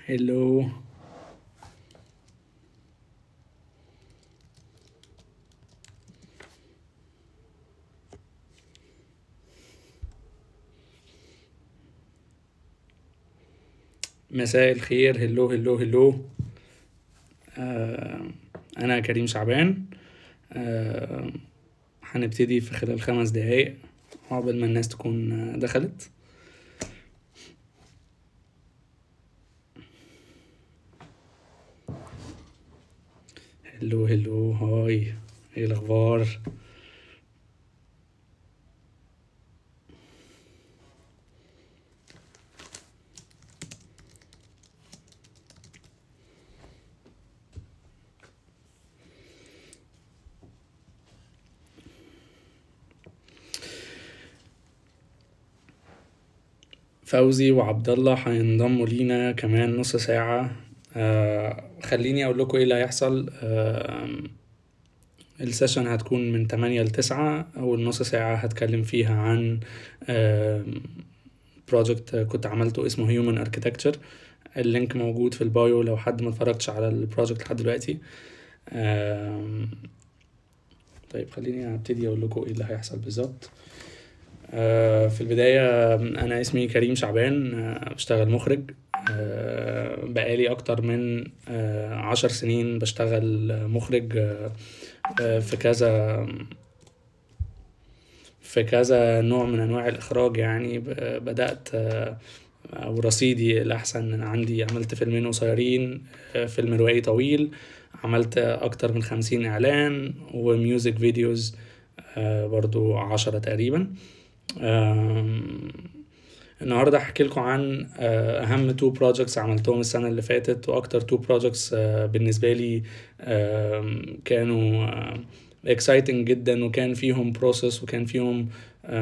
hello مساء الخير هلو هلو هلو آه انا كريم شعبان آه هنبتدي في خلال خمس دقايق عقبال ما الناس تكون آه، دخلت هلو هلو هاي ايه الاخبار فوزي وعبد الله هينضموا لينا كمان نص ساعة آه خليني اقول لكم ايه اللي هيحصل آه السيشن هتكون من 8 ل 9 اول نص ساعة هتكلم فيها عن آه بروجكت كنت عملته اسمه Human Architecture اللينك موجود في البايو لو حد ما اتفرجتش على البروجكت لحد دلوقتي آم، طيب خليني ابتدي اقول لكم ايه اللي هيحصل بالظبط آه، في البداية أنا اسمي كريم شعبان آه، بشتغل مخرج آه، بقالي أكتر من آه، عشر سنين بشتغل مخرج آه، آه، في كذا في كذا نوع من أنواع الإخراج يعني ب- بدأت آه، أو رصيدي الأحسن أنا عندي عملت فيلمين قصيرين آه، فيلم روائي طويل عملت أكتر من خمسين إعلان وميوزك فيديوز آه، برضو عشرة تقريبا آم، النهارده هحكي لكم عن آه، اهم تو بروجكتس عملتهم السنه اللي فاتت واكتر تو بروجكتس بالنسبه لي آم، كانوا اكسايتنج جدا وكان فيهم بروسيس وكان فيهم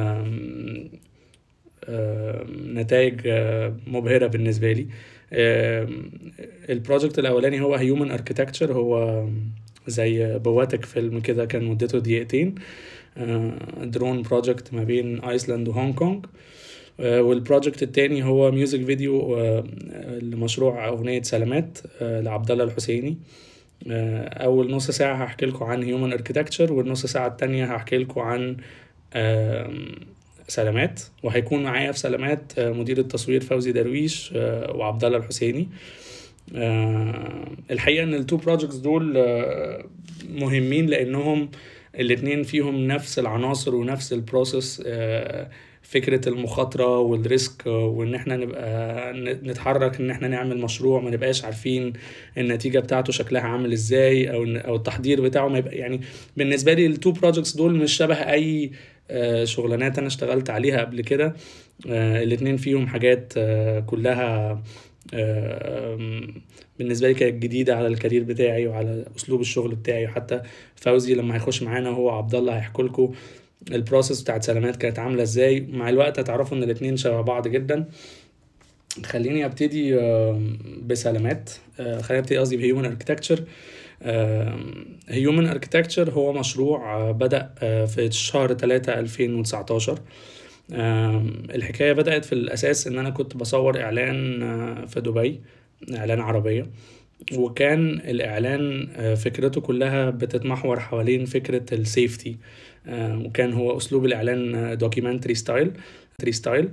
نتائج مبهره بالنسبه لي آم، البروجكت الاولاني هو هيومن اركيتكتشر هو زي بواتك فيلم كده كان مدته دقيقتين درون بروجكت ما بين ايسلاند وهونج كونج آه، والبروجكت التاني هو ميوزك فيديو آه، لمشروع أغنية سلامات آه، لعبد الله الحسيني آه، أول نص ساعة هحكي لكم عن هيومن اركيتكتشر والنص ساعة التانية هحكي لكم عن آم، سلامات وهيكون معايا في سلامات آه، مدير التصوير فوزي درويش آه، وعبد الله الحسيني آه، الحقيقة ان التو بروجكتس دول آه، مهمين لانهم الاتنين فيهم نفس العناصر ونفس البروسيس آه، فكرة المخاطرة والريسك آه، وان احنا نبقى ن- نتحرك ان احنا نعمل مشروع ما نبقاش عارفين النتيجة بتاعته شكلها عامل ازاي او إن- او التحضير بتاعه ما يبقى يعني بالنسبة لي التو بروجكتس دول مش شبه اي آه، شغلانات انا اشتغلت عليها قبل كده آه، الاتنين فيهم حاجات آه، كلها آم، بالنسبة لي كانت جديدة على الكارير بتاعي وعلى أسلوب الشغل بتاعي وحتى فوزي لما هيخش معانا هو عبد الله هيحكوا لكم البروسيس بتاعت سلامات كانت عاملة ازاي مع الوقت هتعرفوا ان الاتنين شبه بعض جدا خليني ابتدي آم، بسلامات آه، خليني ابتدي قصدي بهيومن اركتكتشر هيومن اركتكتشر هو مشروع آه، بدأ آه، في شهر 3 2019 آم، الحكاية بدأت في الأساس إن أنا كنت بصور إعلان آه، في دبي إعلان عربية وكان الإعلان آه، فكرته كلها بتتمحور حوالين فكرة السيفتي آه، وكان هو أسلوب الإعلان دوكيومنتري ستايل ستايل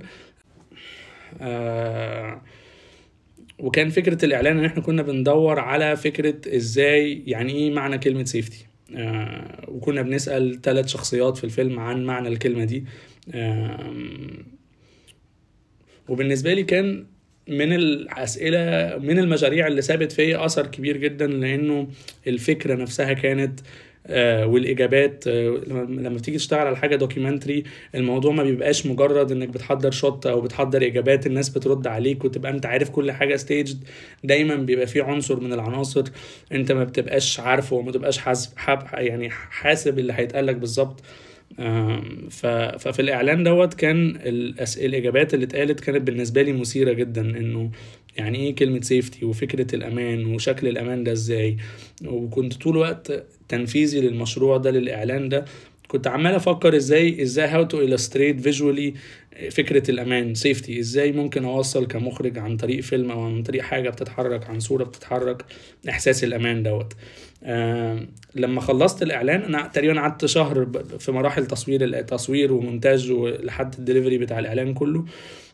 آه، وكان فكرة الإعلان إن إحنا كنا بندور على فكرة إزاي يعني إيه معنى كلمة سيفتي آه وكنا بنسأل ثلاث شخصيات في الفيلم عن معنى الكلمة دي آم، وبالنسبة لي كان من الأسئلة من المشاريع اللي سابت فيا أثر كبير جدا لأنه الفكرة نفسها كانت آه والإجابات آه لما لما بتيجي تشتغل على حاجة دوكيومنتري الموضوع ما بيبقاش مجرد إنك بتحضر شوت أو بتحضر إجابات الناس بترد عليك وتبقى أنت عارف كل حاجة ستيجد دايما بيبقى في عنصر من العناصر أنت ما بتبقاش عارفه وما تبقاش حاسب حاب يعني حاسب اللي هيتقال لك بالظبط آم، ف- ففي الاعلان دوت كان الأس... الاجابات اللي اتقالت كانت بالنسبه لي مثيره جدا انه يعني ايه كلمه سيفتي وفكره الامان وشكل الامان ده ازاي وكنت طول الوقت تنفيذي للمشروع ده للاعلان ده كنت كنت عمال افكر ازاي ازاي هاو تو illustrate فيجوالي فكره الامان سيفتي ازاي ممكن اوصل كمخرج عن طريق فيلم او عن طريق حاجه بتتحرك عن صوره بتتحرك احساس الامان دوت آه لما خلصت الاعلان انا تقريبا قعدت شهر ب- في مراحل تصوير التصوير ومونتاج لحد الدليفري بتاع الاعلان كله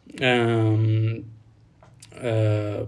آم، آه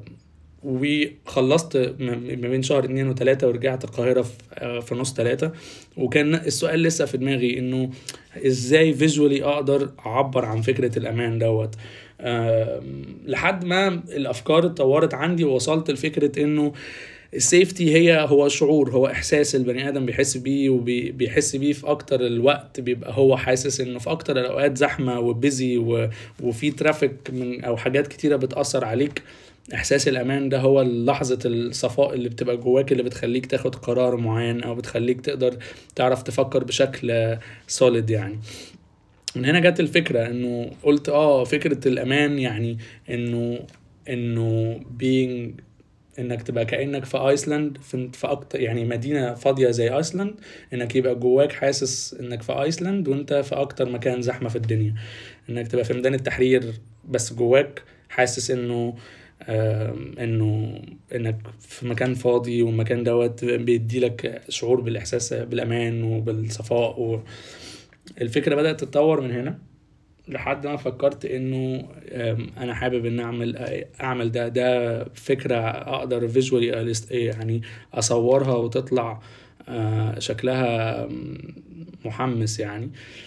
وخلصت م- ما بين شهر اتنين وتلاتة ورجعت القاهرة في آه، في نص تلاتة وكان السؤال لسه في دماغي انه ازاي فيجوالي اقدر اعبر عن فكرة الامان دوت آم، لحد ما الافكار اتطورت عندي ووصلت لفكرة انه السيفتي هي هو شعور هو احساس البني ادم بيحس بيه وبيحس بيه في اكتر الوقت بيبقى هو حاسس انه في اكتر الاوقات زحمه وبيزي و- وفي ترافيك من او حاجات كتيره بتاثر عليك احساس الامان ده هو لحظه الصفاء اللي بتبقى جواك اللي بتخليك تاخد قرار معين او بتخليك تقدر تعرف تفكر بشكل سوليد يعني من هنا جت الفكره انه قلت اه فكره الامان يعني انه انه being انك تبقى كانك في ايسلاند في, في اكتر يعني مدينه فاضيه زي ايسلاند انك يبقى جواك حاسس انك في ايسلاند وانت في اكتر مكان زحمه في الدنيا انك تبقى في ميدان التحرير بس جواك حاسس انه آم، انه انك في مكان فاضي والمكان دوت بيديلك شعور بالاحساس بالامان وبالصفاء و... الفكره بدات تتطور من هنا لحد ما فكرت انه آم، انا حابب ان اعمل اعمل ده ده فكره اقدر فيجوالي يعني اصورها وتطلع آه، شكلها آم، محمس يعني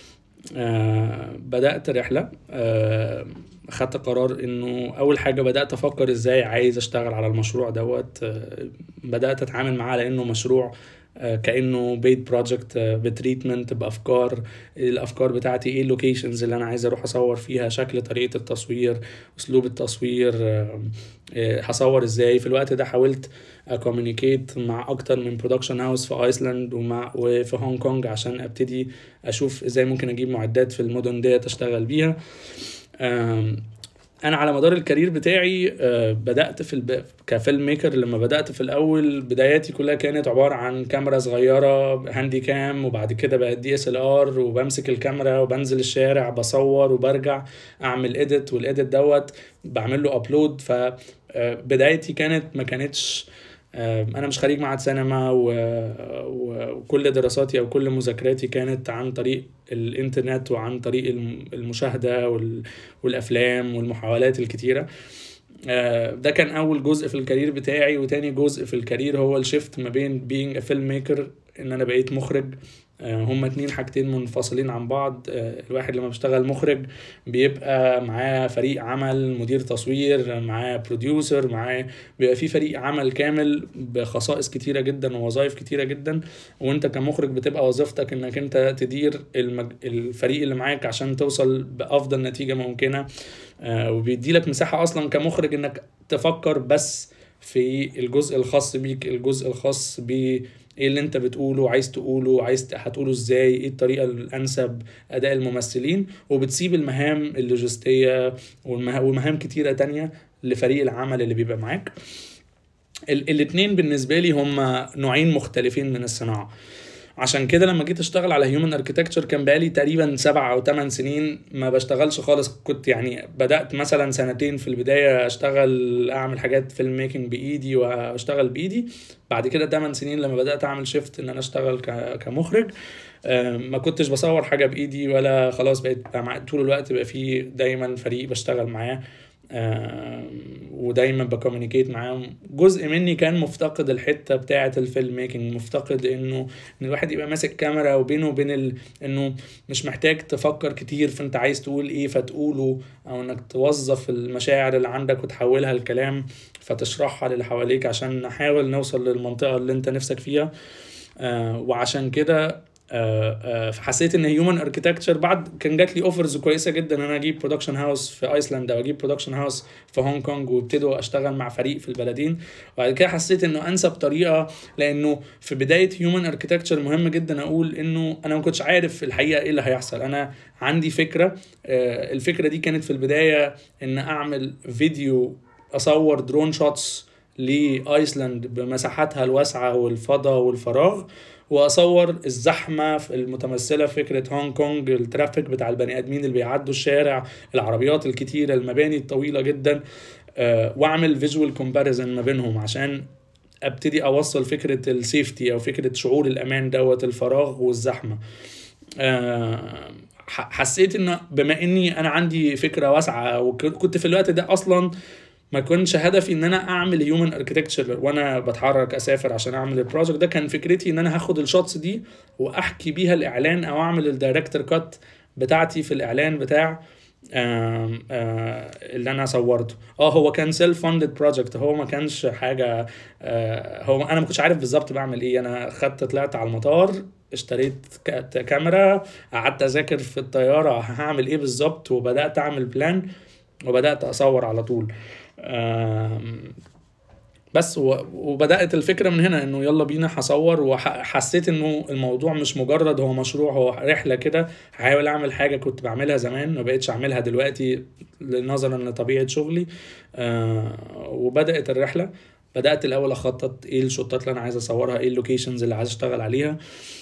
آه، بدات رحله آه، خدت قرار انه اول حاجه بدات افكر ازاي عايز اشتغل على المشروع دوت آه، بدات اتعامل معاه على انه مشروع آه، كانه بيت بروجكت بتريتمنت بافكار الافكار بتاعتي ايه اللوكيشنز اللي انا عايز اروح اصور فيها شكل طريقه التصوير اسلوب التصوير آه، آه، هصور ازاي في الوقت ده حاولت اكومينيكيت مع اكتر من برودكشن هاوس في ايسلاند ومع وفي هونج كونج عشان ابتدي اشوف ازاي ممكن اجيب معدات في المدن ديت اشتغل بيها آم، انا على مدار الكارير بتاعي آه، بدات في الب... كفيلم ميكر لما بدات في الاول بداياتي كلها كانت عباره عن كاميرا صغيره هاندي كام وبعد كده بقت دي اس ال ار وبمسك الكاميرا وبنزل الشارع بصور وبرجع اعمل اديت والايديت دوت بعمل له ابلود فبدايتي كانت ما كانتش آه، انا مش خريج معهد سينما و... و... وكل دراساتي او كل مذاكراتي كانت عن طريق الانترنت وعن طريق الم- المشاهده وال... والافلام والمحاولات الكتيره آه، ده كان اول جزء في الكارير بتاعي وتاني جزء في الكارير هو الشيفت ما بين being a filmmaker ان انا بقيت مخرج آه، هما اتنين حاجتين منفصلين عن بعض آه، الواحد لما بيشتغل مخرج بيبقى معاه فريق عمل مدير تصوير معاه بروديوسر معاه بيبقى في فريق عمل كامل بخصائص كتيرة جدا ووظائف كتيرة جدا وانت كمخرج بتبقى وظيفتك انك انت تدير المج... الفريق اللي معاك عشان توصل بافضل نتيجة ممكنة آه، وبيديلك مساحة اصلا كمخرج انك تفكر بس في الجزء الخاص بيك الجزء الخاص ب ايه اللي انت بتقوله عايز تقوله عايز ت- هتقوله ازاي ايه الطريقة الانسب اداء الممثلين وبتسيب المهام اللوجستية والمه- ومهام كتيرة تانية لفريق العمل اللي بيبقى معاك ال- الاتنين بالنسبة لي هما نوعين مختلفين من الصناعة عشان كده لما جيت اشتغل على هيومن اركيتكتشر كان بقالي تقريبا سبع او ثمان سنين ما بشتغلش خالص كنت يعني بدات مثلا سنتين في البدايه اشتغل اعمل حاجات فيلم ميكنج بايدي واشتغل بايدي بعد كده 8 سنين لما بدات اعمل شيفت ان انا اشتغل ك- كمخرج آه، ما كنتش بصور حاجه بايدي ولا خلاص بقيت بقى مع- طول الوقت بقى في دايما فريق بشتغل معاه آه، ودايما بكوميونيكيت معاهم جزء مني كان مفتقد الحته بتاعه الفيلم ميكنج مفتقد انه ان الواحد يبقى ماسك كاميرا وبينه وبين ال... انه مش محتاج تفكر كتير في انت عايز تقول ايه فتقوله او انك توظف المشاعر اللي عندك وتحولها لكلام فتشرحها للي حواليك عشان نحاول نوصل للمنطقه اللي انت نفسك فيها آه وعشان كده آه، آه، فحسيت ان هيومن اركيتكتشر بعد كان جات لي اوفرز كويسه جدا ان انا اجيب برودكشن هاوس في ايسلندا واجيب برودكشن هاوس في هونج كونج وابتدوا اشتغل مع فريق في البلدين وبعد كده حسيت انه انسب طريقه لانه في بدايه هيومن اركيتكتشر مهم جدا اقول انه انا ما كنتش عارف الحقيقه ايه اللي هيحصل انا عندي فكره آه، الفكره دي كانت في البدايه ان اعمل فيديو اصور درون شوتس لايسلاند بمساحاتها الواسعه والفضاء والفراغ واصور الزحمه في- المتمثله في فكره هونج كونج الترافيك بتاع البني ادمين اللي بيعدوا الشارع العربيات الكتيره المباني الطويله جدا آه، واعمل فيجوال كومباريزن ما بينهم عشان ابتدي اوصل فكره السيفتي او فكره شعور الامان دوت الفراغ والزحمه آه، ح- حسيت ان بما اني انا عندي فكره واسعه وكنت في الوقت ده اصلا ما كنتش هدفي ان انا اعمل هيومن اركتكتشر وانا بتحرك اسافر عشان اعمل البروجكت ده كان فكرتي ان انا هاخد الشوتس دي واحكي بيها الاعلان او اعمل الدايركتور كات بتاعتي في الاعلان بتاع آم، آه، اللي انا صورته اه هو كان سيلف فاندد بروجكت هو ما كانش حاجه آه، هو انا ما كنتش عارف بالظبط بعمل ايه انا خدت طلعت على المطار اشتريت ك- كاميرا قعدت اذاكر في الطياره هعمل ايه بالظبط وبدات اعمل بلان وبدات اصور على طول آم، بس و- وبدات الفكره من هنا انه يلا بينا هصور وحسيت انه الموضوع مش مجرد هو مشروع هو رحله كده هحاول اعمل حاجه كنت بعملها زمان ما بقتش اعملها دلوقتي نظرا لطبيعه شغلي آه، وبدات الرحله بدات الاول اخطط ايه الشوتات اللي انا عايز اصورها ايه اللوكيشنز اللي عايز اشتغل عليها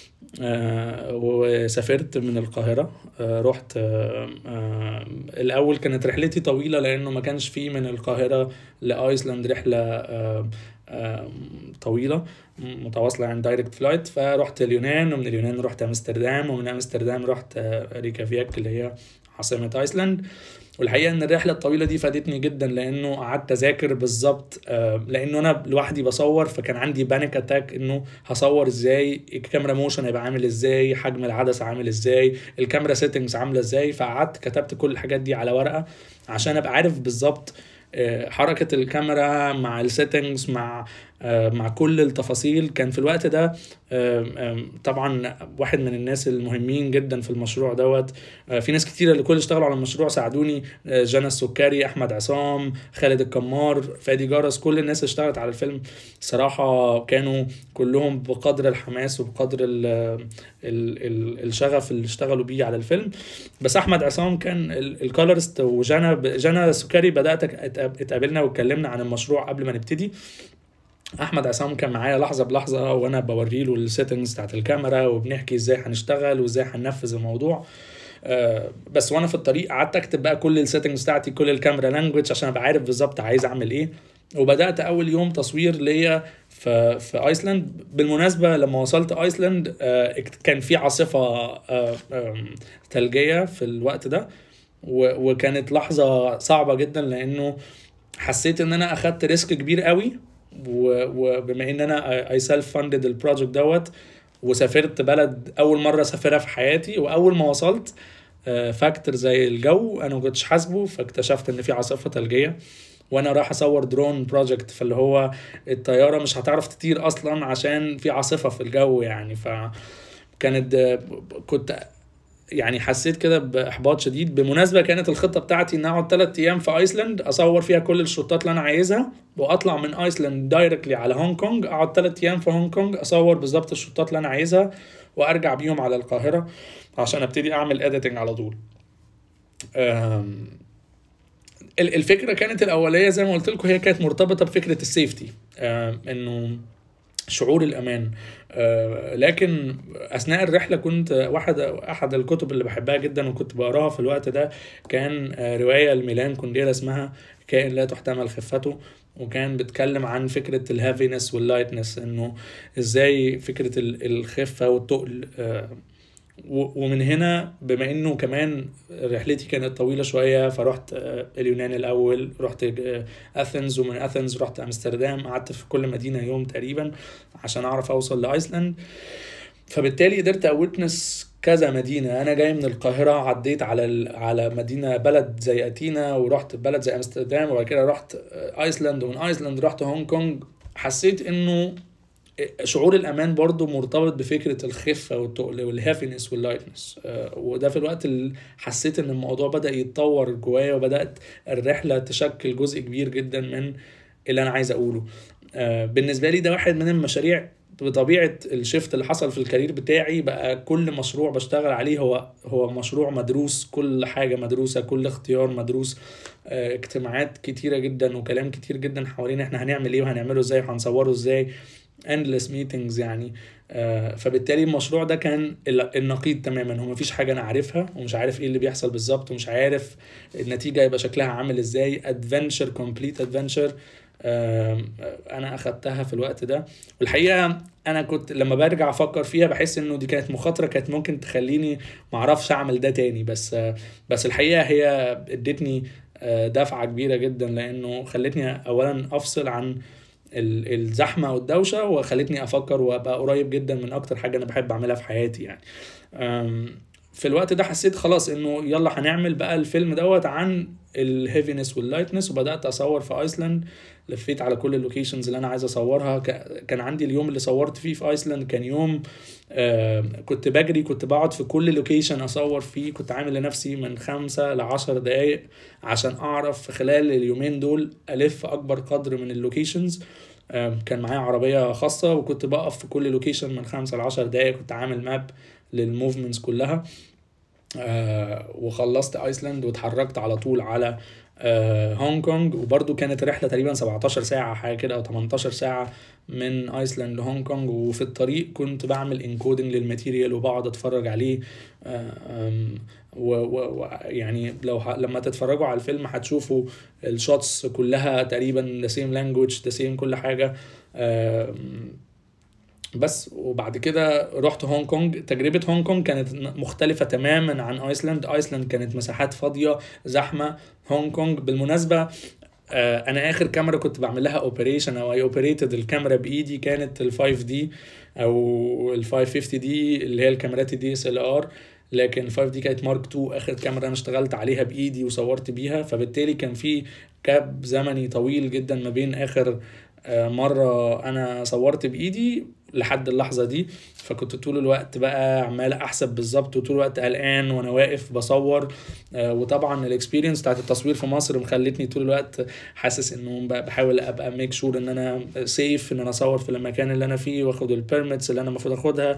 آه، وسافرت من القاهرة آه، رحت آه، آه، الأول كانت رحلتي طويلة لأنه ما كانش فيه من القاهرة لأيسلاند رحلة آه، آه، طويلة متواصلة يعني دايركت فلايت فرحت اليونان ومن اليونان رحت أمستردام ومن أمستردام رحت آه، ريكافياك اللي هي عاصمة أيسلاند والحقيقه ان الرحله الطويله دي فادتني جدا لانه قعدت اذاكر بالظبط آه، لانه انا لوحدي بصور فكان عندي بانيك اتاك انه هصور ازاي الكاميرا موشن هيبقى عامل ازاي حجم العدسه عامل ازاي الكاميرا سيتنجز عامله ازاي فقعدت كتبت كل الحاجات دي على ورقه عشان ابقى عارف بالظبط آه، حركه الكاميرا مع السيتنجز مع آه، مع كل التفاصيل كان في الوقت ده آم، آم، طبعا واحد من الناس المهمين جدا في المشروع دوت آه، في ناس كتيرة اللي كل اشتغلوا على المشروع ساعدوني آه، جانا السكري احمد عصام خالد الكمار فادي جرس كل الناس اللي اشتغلت على الفيلم صراحة كانوا كلهم بقدر الحماس وبقدر ال ال ال الشغف اللي اشتغلوا بيه على الفيلم بس احمد عصام كان الكولرست وجانا جانا السكري بدات أت- اتقابلنا واتكلمنا عن المشروع قبل ما نبتدي احمد عصام كان معايا لحظه بلحظه وانا بوري له السيتنجز بتاعت الكاميرا وبنحكي ازاي هنشتغل وازاي هننفذ الموضوع آه، بس وانا في الطريق قعدت اكتب بقى كل السيتنجز بتاعتي كل الكاميرا لانجوج عشان ابقى عارف بالظبط عايز اعمل ايه وبدات اول يوم تصوير ليا في في ايسلاند بالمناسبه لما وصلت ايسلاند آه، اكت- كان في عاصفه آه، آم، ثلجيه في الوقت ده و- وكانت لحظه صعبه جدا لانه حسيت ان انا اخدت ريسك كبير قوي و- وبما ان انا اي سيلف فاندد البروجكت دوت وسافرت بلد اول مره اسافرها في حياتي واول ما وصلت فاكتور زي الجو انا ما كنتش حاسبه فاكتشفت ان في عاصفه ثلجيه وانا رايح اصور درون بروجكت فاللي هو الطياره مش هتعرف تطير اصلا عشان في عاصفه في الجو يعني فكانت آه، كنت يعني حسيت كده باحباط شديد بمناسبه كانت الخطه بتاعتي ان اقعد ثلاث ايام في ايسلاند اصور فيها كل الشوتات اللي انا عايزها واطلع من ايسلاند دايركتلي على هونج كونج اقعد ثلاث ايام في هونج كونج اصور بالظبط الشوتات اللي انا عايزها وارجع بيهم على القاهره عشان ابتدي اعمل اديتنج على طول أم، ال- الفكره كانت الاوليه زي ما قلت لكم هي كانت مرتبطه بفكره السيفتي أم، انه شعور الامان آه، لكن اثناء الرحله كنت واحد احد الكتب اللي بحبها جدا وكنت بقراها في الوقت ده كان آه، روايه لميلان كونديرا اسمها كائن لا تحتمل خفته وكان بيتكلم عن فكره الهافينس واللايتنس انه ازاي فكره ال- الخفه والتقل آه، و- ومن هنا بما انه كمان رحلتي كانت طويله شويه فرحت آه، اليونان الاول رحت آه، اثنز ومن اثنز رحت امستردام قعدت في كل مدينه يوم تقريبا عشان اعرف اوصل لايسلاند فبالتالي قدرت اوتنس كذا مدينه انا جاي من القاهره عديت على ال... على مدينه بلد زي اتينا ورحت بلد زي امستردام وبعد كده رحت آه، ايسلاند ومن ايسلاند رحت هونج كونج حسيت انه شعور الامان برضو مرتبط بفكره الخفه والتقل والهافينس واللايتنس آه، وده في الوقت اللي حسيت ان الموضوع بدا يتطور جوايا وبدات الرحله تشكل جزء كبير جدا من اللي انا عايز اقوله آه، بالنسبه لي ده واحد من المشاريع بطبيعه الشيفت اللي حصل في الكارير بتاعي بقى كل مشروع بشتغل عليه هو هو مشروع مدروس كل حاجه مدروسه كل اختيار مدروس آه، اجتماعات كتيره جدا وكلام كتير جدا حوالين احنا هنعمل ايه وهنعمله ازاي وهنصوره ازاي endless meetings يعني آه، فبالتالي المشروع ده كان ال- النقيض تماما هو مفيش حاجه انا عارفها ومش عارف ايه اللي بيحصل بالظبط ومش عارف النتيجه هيبقى شكلها عامل ازاي ادفنتشر كومبليت ادفنتشر انا اخدتها في الوقت ده والحقيقه انا كنت لما برجع افكر فيها بحس انه دي كانت مخاطره كانت ممكن تخليني معرفش اعمل ده تاني بس آه، بس الحقيقه هي ادتني آه، دفعه كبيره جدا لانه خلتني اولا افصل عن ال- الزحمه والدوشه وخلتني افكر وابقى قريب جدا من اكتر حاجه انا بحب اعملها في حياتي يعني أم، في الوقت ده حسيت خلاص انه يلا هنعمل بقى الفيلم دوت عن الهيفينس واللايتنس وبدات اصور في ايسلاند لفيت على كل اللوكيشنز اللي انا عايز اصورها ك- كان عندي اليوم اللي صورت فيه في ايسلاند كان يوم آم، كنت بجري كنت بقعد في كل لوكيشن اصور فيه كنت عامل لنفسي من خمسة لعشر دقايق عشان اعرف في خلال اليومين دول الف اكبر قدر من اللوكيشنز آم، كان معايا عربية خاصة وكنت بقف في كل لوكيشن من خمسة لعشر دقايق كنت عامل ماب للموفمنتس كلها آه وخلصت ايسلاند واتحركت على طول على آه هونج كونج وبرده كانت رحله تقريبا 17 ساعه حاجه كده او 18 ساعه من ايسلاند لهونج كونج وفي الطريق كنت بعمل انكودنج للماتيريال وبقعد اتفرج عليه آه آم، و و و يعني لو ه... لما تتفرجوا على الفيلم هتشوفوا الشوتس كلها تقريبا ذا سيم لانجوج ذا سيم كل حاجه آم، بس وبعد كده رحت هونج كونج تجربة هونج كونج كانت مختلفة تماما عن ايسلاند ايسلاند كانت مساحات فاضية زحمة هونج كونج بالمناسبة آه، انا اخر كاميرا كنت بعمل لها اوبريشن او اي اوبريتد الكاميرا بايدي كانت ال 5 دي او ال 550 دي اللي هي الكاميرات الدي اس ال ار لكن ال 5 دي كانت مارك 2 اخر كاميرا انا اشتغلت عليها بايدي وصورت بيها فبالتالي كان في كاب زمني طويل جدا ما بين اخر آه، مرة أنا صورت بإيدي لحد اللحظة دي فكنت طول الوقت بقى عمال أحسب بالظبط وطول الوقت قلقان وأنا واقف بصور آه، وطبعا الإكسبيرينس بتاعت التصوير في مصر مخلتني طول الوقت حاسس إنه ب- بحاول أبقى ميك شور إن أنا سيف إن أنا أصور في المكان اللي أنا فيه وآخد البيرميتس اللي أنا المفروض آخدها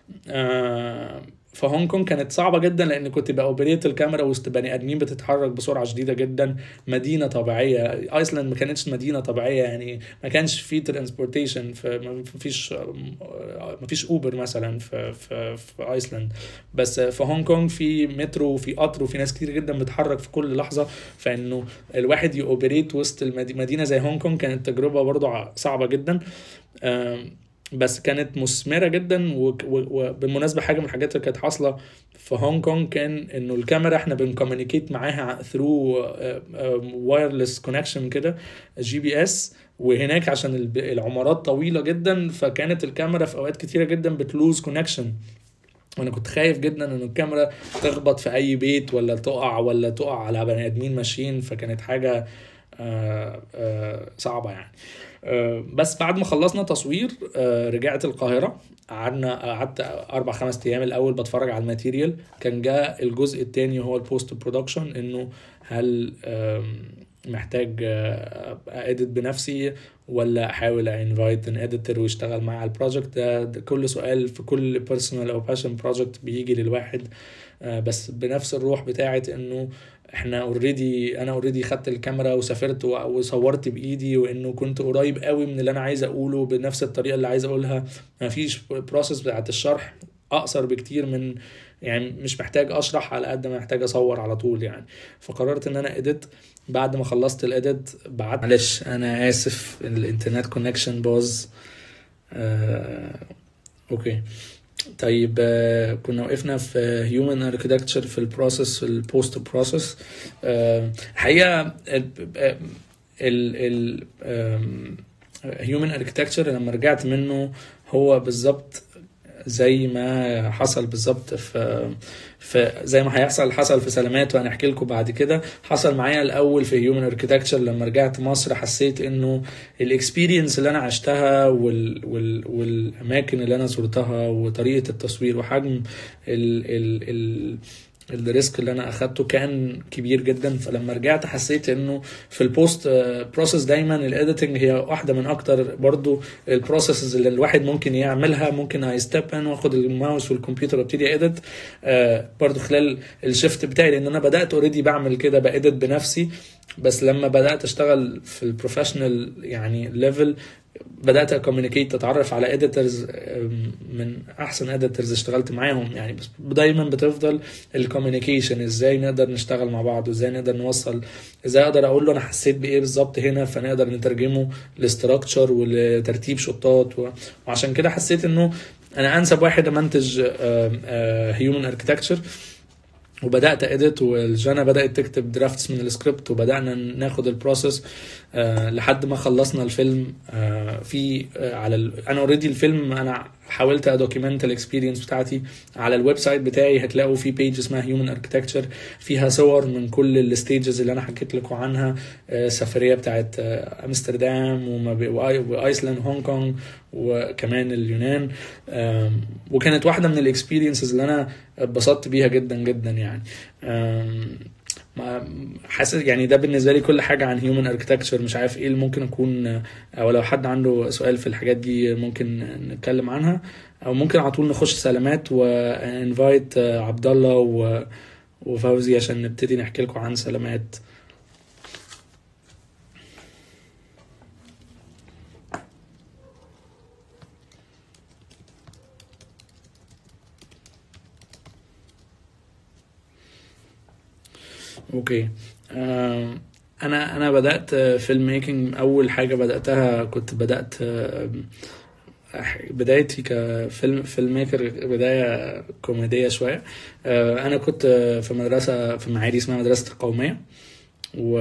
آه، فهونج كونج كانت صعبة جدا لأن كنت بأوبريت الكاميرا وسط بني آدمين بتتحرك بسرعة شديدة جدا مدينة طبيعية ايسلاند ما كانتش مدينة طبيعية يعني ما كانش في ترانسبورتيشن ما فيش ما فيش اوبر مثلا في في في ايسلاند بس في هونج كونج في مترو وفي قطر وفي ناس كتير جدا بتتحرك في كل لحظة فانه الواحد يوبريت وسط المدي- مدينة زي هونج كونج كانت تجربة برضو ع- صعبة جدا آم، بس كانت مثمرة جدا و- و- وبالمناسبة حاجة من الحاجات اللي كانت حاصلة في هونج كونج كان انه الكاميرا احنا بنكوميونيكيت معاها ثرو وايرلس كونكشن كده جي بي اس وهناك عشان الب- العمارات طويلة جدا فكانت الكاميرا في اوقات كتيرة جدا بتلوز كونكشن وانا كنت خايف جدا ان الكاميرا تخبط في اي بيت ولا تقع ولا تقع على بني ادمين ماشيين فكانت حاجة آه، آه، صعبة يعني آه، بس بعد ما خلصنا تصوير آه، رجعت القاهرة قعدنا قعدت أربع خمس أيام الأول بتفرج على الماتيريال كان جاء الجزء التاني هو البوست برودكشن إنه هل آم، محتاج أديت بنفسي ولا أحاول انفايت ان اديتور ويشتغل معايا على البروجكت ده, ده كل سؤال في كل بيرسونال أو باشن بروجكت بيجي للواحد آه، بس بنفس الروح بتاعت إنه احنا اوريدي انا اوريدي خدت الكاميرا وسافرت و- وصورت بايدي وانه كنت قريب قوي من اللي انا عايز اقوله بنفس الطريقه اللي عايز اقولها مفيش بروسيس بتاعت الشرح اقصر بكتير من يعني مش محتاج اشرح على قد ما محتاج اصور على طول يعني فقررت ان انا اديت بعد ما خلصت الاديت بعت معلش انا اسف الانترنت كونكشن باظ آه، اوكي طيب آه، كنا وقفنا في هيومن اركتكتشر في البروسيس في البوست بروسيس الحقيقه ال ال هيومن اركتكتشر لما رجعت منه هو بالظبط زي ما حصل بالظبط في في زي ما هيحصل حصل في سلامات وهنحكي لكم بعد كده حصل معايا الاول في هيومن اركتكتشر لما رجعت مصر حسيت انه الاكسبيرينس اللي انا عشتها وال وال والاماكن اللي انا زرتها وطريقه التصوير وحجم ال ال ال الريسك اللي انا اخدته كان كبير جدا فلما رجعت حسيت انه في البوست بروسيس دايما الاديتنج هي واحده من اكتر برضو البروسيسز اللي الواحد ممكن يعملها ممكن هيستيب ان واخد الماوس والكمبيوتر وابتدي اديت برضو خلال الشيفت بتاعي لان انا بدات اوريدي بعمل كده باديت بنفسي بس لما بدات اشتغل في البروفيشنال يعني ليفل بدات اكوميونيكيت اتعرف على اديتورز من احسن اديتورز اشتغلت معاهم يعني بس دايما بتفضل الكوميونيكيشن ازاي نقدر نشتغل مع بعض وازاي نقدر نوصل ازاي اقدر اقول له انا حسيت بايه بالظبط هنا فنقدر نترجمه لاستراكشر ولترتيب شطات و... وعشان كده حسيت انه انا انسب واحد امنتج هيومن اركتكتشر وبدات اديت والجانا بدات تكتب درافتس من السكريبت وبدانا ناخد البروسيس آه لحد ما خلصنا الفيلم آه في آه على ال... انا اوريدي الفيلم انا حاولت ادوكيمنت الاكسبيرينس بتاعتي على الويب سايت بتاعي هتلاقوا في بيج اسمها هيومن اركتكتشر فيها صور من كل الستيجز اللي انا حكيت لكم عنها آه سفريه بتاعت آه امستردام وايسلاند وهونج كونج وكمان اليونان آه وكانت واحده من الاكسبيرينسز اللي انا اتبسطت بيها جدا جدا يعني حاسس يعني ده بالنسبه لي كل حاجه عن هيومن اركتكتشر مش عارف ايه اللي ممكن اكون او لو حد عنده سؤال في الحاجات دي ممكن نتكلم عنها او ممكن على طول نخش سلامات وانفايت عبد الله وفوزي عشان نبتدي نحكي لكم عن سلامات اوكي انا انا بدات فيلم ميكنج اول حاجه بداتها كنت بدات بدايتي كفيلم فيلم ميكر بدايه كوميديه شويه انا كنت في مدرسه في معادي اسمها مدرسه القوميه و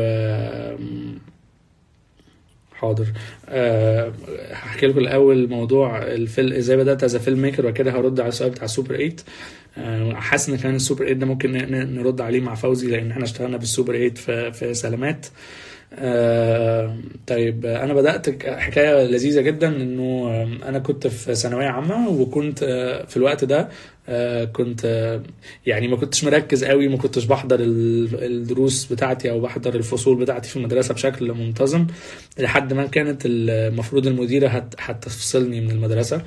حاضر أه هحكي لكم الاول موضوع الفيلم ازاي بدات از فيلم ميكر وبعد كده هرد على السؤال بتاع سوبر 8 أه حاسس ان كان السوبر 8 ده ممكن نرد عليه مع فوزي لان احنا اشتغلنا بالسوبر 8 في في سلامات آه طيب انا بدات حكايه لذيذه جدا انه انا كنت في ثانويه عامه وكنت في الوقت ده كنت يعني ما كنتش مركز قوي ما كنتش بحضر الدروس بتاعتي او بحضر الفصول بتاعتي في المدرسه بشكل منتظم لحد ما كانت المفروض المديره هتفصلني من المدرسه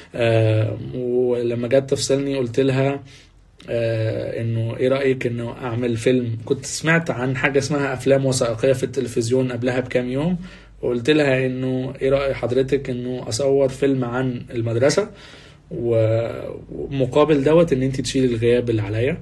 ولما جت تفصلني قلت لها آه انه ايه رايك انه اعمل فيلم كنت سمعت عن حاجه اسمها افلام وثائقيه في التلفزيون قبلها بكام يوم وقلت لها انه ايه راي حضرتك انه اصور فيلم عن المدرسه ومقابل دوت ان انت تشيل الغياب اللي عليا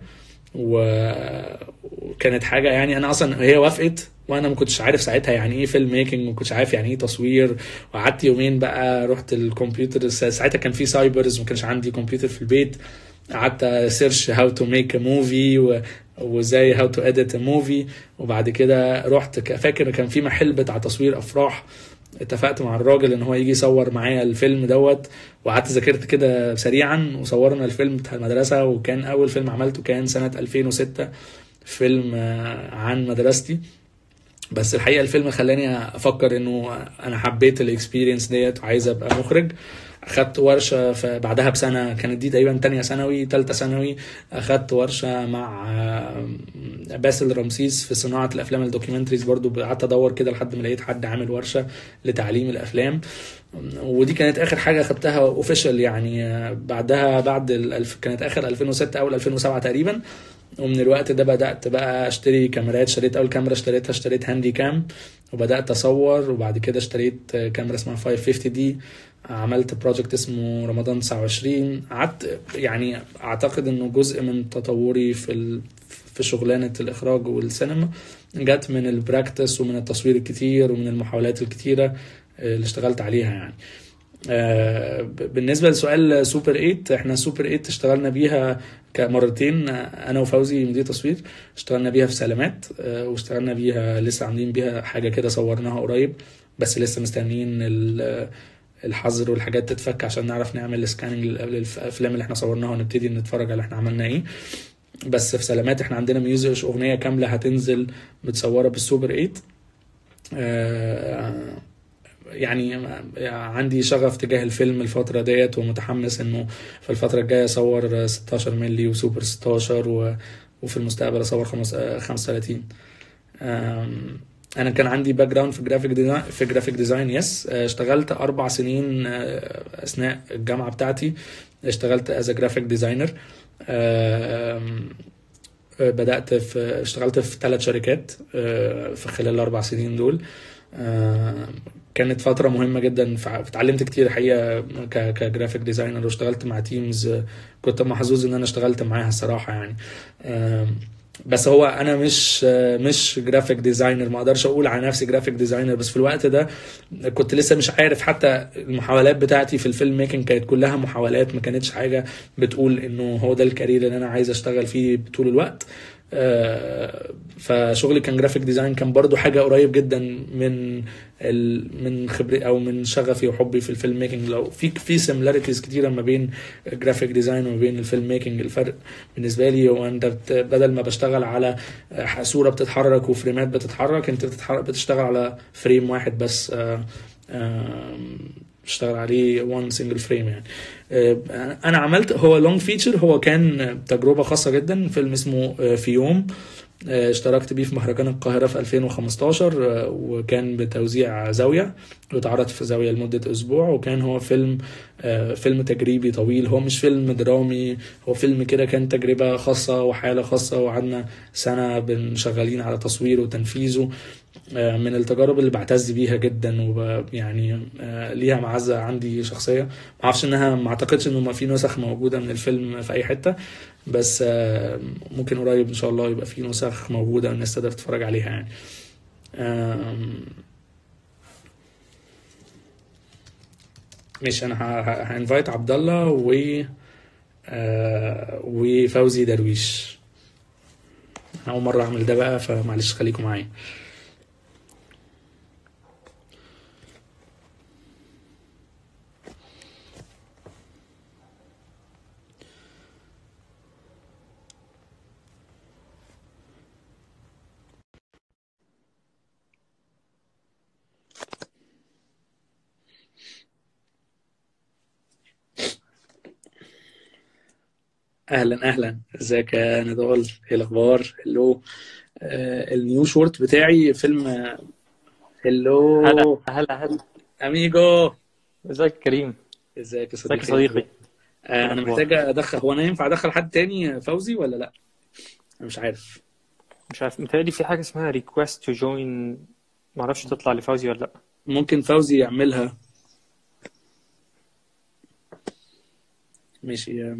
وكانت حاجه يعني انا اصلا هي وافقت وانا ما كنتش عارف ساعتها يعني ايه فيلم ميكنج ما كنتش عارف يعني ايه تصوير وقعدت يومين بقى رحت الكمبيوتر ساعتها كان في سايبرز وما كانش عندي كمبيوتر في البيت قعدت سيرش هاو تو ميك ا موفي وازاي هاو تو اديت ا موفي وبعد كده رحت فاكر كان في محل بتاع تصوير افراح اتفقت مع الراجل ان هو يجي يصور معايا الفيلم دوت وقعدت ذاكرت كده سريعا وصورنا الفيلم بتاع المدرسه وكان اول فيلم عملته كان سنه 2006 فيلم عن مدرستي بس الحقيقه الفيلم خلاني افكر انه انا حبيت الاكسبيرينس ديت وعايز ابقى مخرج اخدت ورشه بعدها بسنه كانت دي تقريبا تانية ثانوي تالتة ثانوي اخدت ورشه مع باسل رمسيس في صناعه الافلام الدوكيومنتريز برضو قعدت ادور كده لحد ما لقيت حد عامل ورشه لتعليم الافلام ودي كانت اخر حاجه اخدتها اوفيشال يعني بعدها بعد الألف كانت اخر 2006 او 2007 تقريبا ومن الوقت ده بدات بقى اشتري كاميرات اشتريت اول كاميرا اشتريتها اشتريت هاندي كام وبدات اصور وبعد كده اشتريت كاميرا اسمها 550 دي عملت بروجكت اسمه رمضان 29 قعدت يعني اعتقد انه جزء من تطوري في ال... في شغلانه الاخراج والسينما جت من البراكتس ومن التصوير الكتير ومن المحاولات الكتيره اللي اشتغلت عليها يعني آه بالنسبه لسؤال سوبر 8 احنا سوبر 8 اشتغلنا بيها مرتين انا وفوزي مدير تصوير اشتغلنا بيها في سلامات آه واشتغلنا بيها لسه عاملين بيها حاجه كده صورناها قريب بس لسه مستنيين الحظر والحاجات تتفك عشان نعرف نعمل سكاننج للافلام اللي احنا صورناها ونبتدي نتفرج على احنا عملنا ايه بس في سلامات احنا عندنا ميوزك اغنيه كامله هتنزل متصوره بالسوبر 8 آه يعني عندي شغف تجاه الفيلم الفترة ديت ومتحمس انه في الفترة الجاية اصور 16 ملي وسوبر 16 و... وفي المستقبل اصور 35 انا كان عندي باك جراوند في جرافيك ديزاين في جرافيك ديزاين يس اشتغلت اربع سنين اثناء الجامعة بتاعتي اشتغلت از جرافيك ديزاينر بدأت في اشتغلت في ثلاث شركات في خلال الاربع سنين دول كانت فترة مهمة جدا اتعلمت كتير حقيقة كجرافيك ديزاينر واشتغلت مع تيمز كنت محظوظ ان انا اشتغلت معاها الصراحة يعني بس هو انا مش مش جرافيك ديزاينر ما اقدرش اقول على نفسي جرافيك ديزاينر بس في الوقت ده كنت لسه مش عارف حتى المحاولات بتاعتي في الفيلم ميكنج كانت كلها محاولات ما كانتش حاجه بتقول انه هو ده الكارير اللي انا عايز اشتغل فيه طول الوقت آه، فشغلي كان جرافيك ديزاين كان برضو حاجه قريب جدا من ال... من خبري او من شغفي وحبي في الفيلم ميكنج لو في في سيميلاريتيز كتيره ما بين جرافيك ديزاين وما بين الفيلم ميكنج الفرق بالنسبه لي هو انت بدل ما بشتغل على صوره بتتحرك وفريمات بتتحرك انت بتتحرك بتشتغل على فريم واحد بس آه، بشتغل عليه وان سنجل فريم يعني آه، انا عملت هو لونج فيتشر هو كان تجربه خاصه جدا فيلم اسمه آه، في يوم آه، اشتركت بيه في مهرجان القاهرة في 2015 وكان بتوزيع زاوية واتعرض في زاوية لمدة أسبوع وكان هو فيلم فيلم تجريبي طويل هو مش فيلم درامي هو فيلم كده كان تجربة خاصة وحالة خاصة وقعدنا سنة بنشغلين على تصويره وتنفيذه آه، من التجارب اللي بعتز بيها جدا ويعني آه، ليها معزه عندي شخصيه ما اعرفش انها ما اعتقدش انه ما في نسخ موجوده من الفيلم في اي حته بس آه، ممكن قريب ان شاء الله يبقى في نسخ موجوده والناس تقدر تتفرج عليها يعني ماشي انا هانفايت عبد الله و وفوزي درويش اول مره اعمل ده بقى فمعلش خليكم معايا اهلا اهلا ازيك يا نضال ايه الاخبار هلو آه النيو شورت بتاعي فيلم هلو هلا هلا هلا اميجو ازيك كريم ازيك يا صديقي ازيك يا صديقي آه انا محتاج ادخل هو انا ينفع ادخل حد تاني فوزي ولا لا انا مش عارف مش عارف متهيألي في حاجه اسمها ريكوست تو جوين معرفش تطلع لفوزي ولا لا ممكن فوزي يعملها ماشي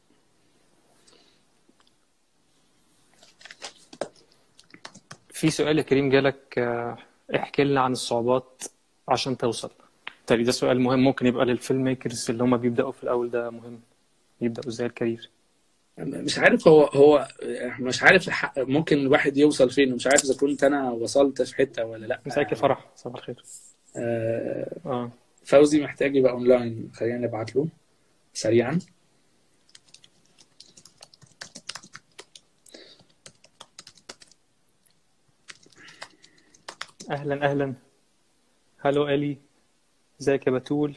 في سؤال يا كريم جالك آه، احكي لنا عن الصعوبات عشان توصل تقريبا ده سؤال مهم ممكن يبقى للفيلم ميكرز اللي هم بيبدأوا في الأول ده مهم يبدأوا ازاي الكارير مش عارف هو هو مش عارف ممكن الواحد يوصل فين ومش عارف اذا كنت انا وصلت في حته ولا لا مساك يا فرح صباح الخير آه, اه فوزي محتاج يبقى اونلاين خلينا نبعت له سريعا اهلا اهلا هلو الي ازيك يا بتول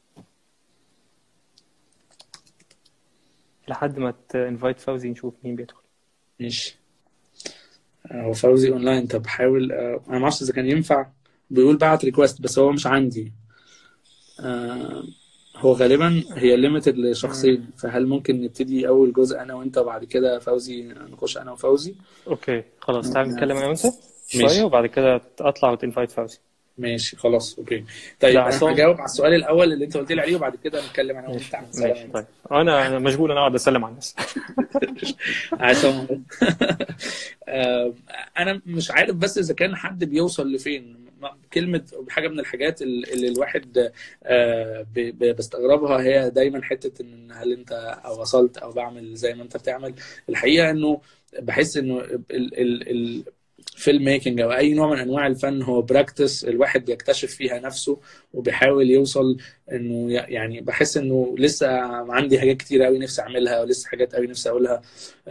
لحد ما تنفايت فوزي نشوف مين بيدخل ماشي هو فوزي اونلاين طب حاول آه، انا ما اعرفش اذا كان ينفع بيقول بعت ريكوست بس هو مش عندي آه، هو غالبا هي ليميتد لشخصين فهل ممكن نبتدي اول جزء انا وانت وبعد كده فوزي نخش انا وفوزي اوكي خلاص تعال نتكلم انا وانت شويه وبعد كده اطلع وتنفايت فوزي ماشي خلاص اوكي طيب انا هجاوب على السؤال الاول اللي انت قلت لي عليه وبعد كده نتكلم انا وانت عن ماشي طيب انا انا مشغول انا اقعد اسلم على الناس عشان آه، انا مش عارف بس اذا كان حد بيوصل لفين كلمه حاجه من الحاجات اللي الواحد آه، بستغربها هي دايما حته ان هل انت وصلت او بعمل زي ما انت بتعمل الحقيقه انه بحس انه ال ال ال فيلم ميكنج او اي نوع من انواع الفن هو براكتس الواحد بيكتشف فيها نفسه وبيحاول يوصل انه يعني بحس انه لسه عندي حاجات كتير قوي نفسي اعملها ولسه حاجات قوي نفسي اقولها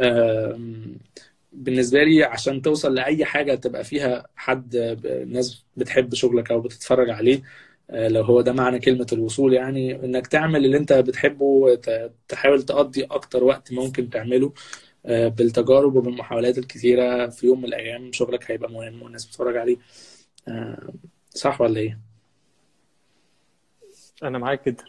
بالنسبه لي عشان توصل لاي حاجه تبقى فيها حد ناس بتحب شغلك او بتتفرج عليه آه، لو هو ده معنى كلمة الوصول يعني انك تعمل اللي انت بتحبه تحاول تقضي اكتر وقت ممكن تعمله آه، بالتجارب وبالمحاولات الكثيرة في يوم من الأيام شغلك هيبقى مهم والناس بتتفرج عليه آه، صح ولا إيه؟ أنا معاك جدا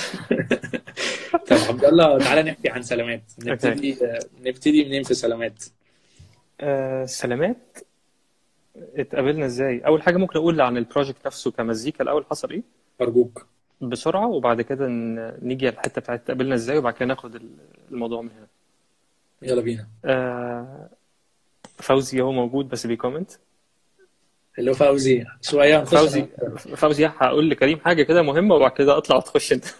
طب عبد الله تعالى نحكي عن سلامات نبتدي نبتدي منين في سلامات؟ آه سلامات اتقابلنا ازاي اول حاجه ممكن اقول عن البروجكت نفسه كمزيكا الاول حصل ايه ارجوك بسرعه وبعد كده ن- نيجي على الحته بتاعت اتقابلنا ازاي وبعد كده ناخد ال- الموضوع من هنا يلا بينا آه، فوزي هو موجود بس بيكومنت اللي هو فوزي شويه هنخش فوزي فوزي هقول لكريم حاجه كده مهمه وبعد كده اطلع وتخش انت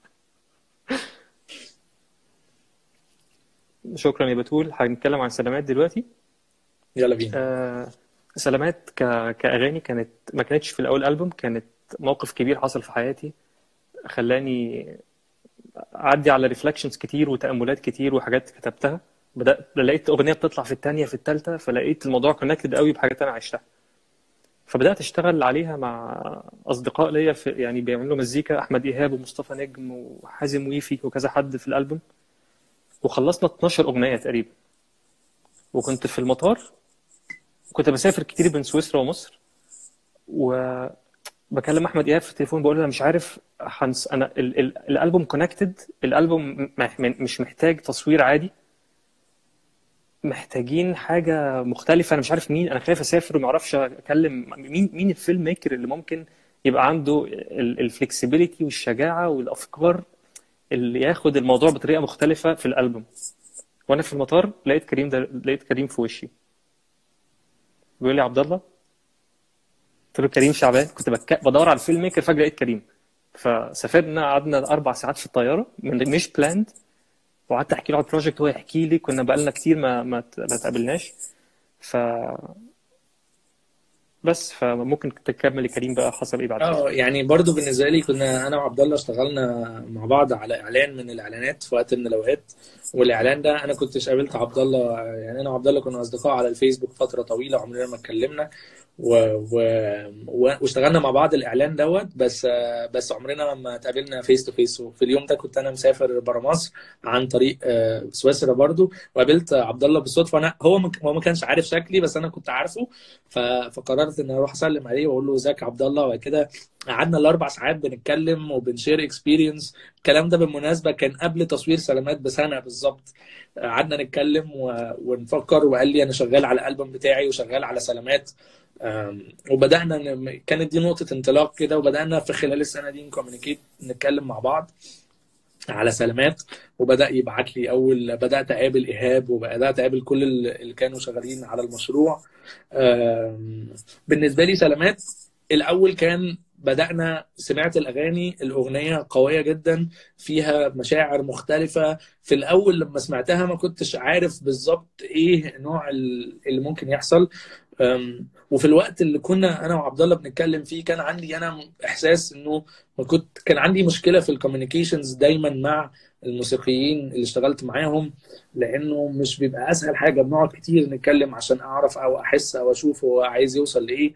شكرا يا بتول هنتكلم عن سلامات دلوقتي يلا بينا آه، سلامات ك... كأغاني كانت ما كانتش في الأول ألبوم كانت موقف كبير حصل في حياتي خلاني أعدي على ريفلكشنز كتير وتأملات كتير وحاجات كتبتها بدأت لقيت أغنية بتطلع في التانية في التالتة فلقيت الموضوع كونكتد قوي بحاجات أنا عشتها فبدأت أشتغل عليها مع أصدقاء ليا في يعني بيعملوا مزيكا أحمد إيهاب ومصطفى نجم وحازم ويفي وكذا حد في الألبوم وخلصنا 12 أغنية تقريبا وكنت في المطار كنت بسافر كتير بين سويسرا ومصر وبكلم احمد ايهاب في التليفون بقول له انا مش عارف هنس... انا ال... ال... الالبوم كونكتد الالبوم م... م- مش محتاج تصوير عادي محتاجين حاجه مختلفه انا مش عارف مين انا خايف اسافر وما اعرفش اكلم مين مين الفيلم ميكر اللي ممكن يبقى عنده الفلكسبيليتي والشجاعه والافكار اللي ياخد الموضوع بطريقه مختلفه في الالبوم وانا في المطار لقيت كريم ده لقيت كريم في وشي بيقول لي يا عبد الله قلت له كريم شعبان كنت بك... بدور على الفيلم ميكر فجاه لقيت كريم فسافرنا قعدنا اربع ساعات في الطياره من مش بلاند وقعدت احكي له على البروجكت وهو يحكي لي كنا بقالنا كتير ما ما ت- ما تقابلناش ف بس فممكن تكمل يا كريم بقى حصل ايه بعد كده اه يعني برضو بالنسبه لي كنا انا وعبد الله اشتغلنا مع بعض على اعلان من الاعلانات في وقت من الاوقات والاعلان ده انا كنتش قابلت عبد الله يعني انا وعبد الله كنا اصدقاء على الفيسبوك فتره طويله عمرنا ما اتكلمنا و... و... و... واشتغلنا مع بعض الاعلان دوت بس بس عمرنا ما اتقابلنا فيس تو فيس وفي اليوم ده كنت انا مسافر بره مصر عن طريق آه، سويسرا برضو وقابلت عبد الله بالصدفه انا هو ما... هو ما كانش عارف شكلي بس انا كنت عارفه ف... فقررت ان اروح اسلم عليه واقول له ازيك يا عبد الله وبعد كده قعدنا الاربع ساعات بنتكلم وبنشير اكسبيرينس الكلام ده بالمناسبه كان قبل تصوير سلامات بسنه بالظبط قعدنا نتكلم و... ونفكر وقال لي انا شغال على الالبوم بتاعي وشغال على سلامات أم، وبدانا ن... كانت دي نقطه انطلاق كده وبدانا في خلال السنه دي نكومينيكيت نتكلم مع بعض على سلامات وبدا يبعت لي اول بدات اقابل ايهاب وبدات اقابل كل ال- اللي كانوا شغالين على المشروع أم، بالنسبه لي سلامات الاول كان بدأنا سمعت الأغاني الأغنية قوية جدا فيها مشاعر مختلفة في الأول لما سمعتها ما كنتش عارف بالظبط إيه نوع ال- اللي ممكن يحصل أم، وفي الوقت اللي كنا أنا وعبد الله بنتكلم فيه كان عندي أنا إحساس إنه ما كنت كان عندي مشكلة في الكوميونيكيشنز دايما مع الموسيقيين اللي اشتغلت معاهم لأنه مش بيبقى أسهل حاجة بنقعد كتير نتكلم عشان أعرف أو أحس أو أشوف هو عايز يوصل لإيه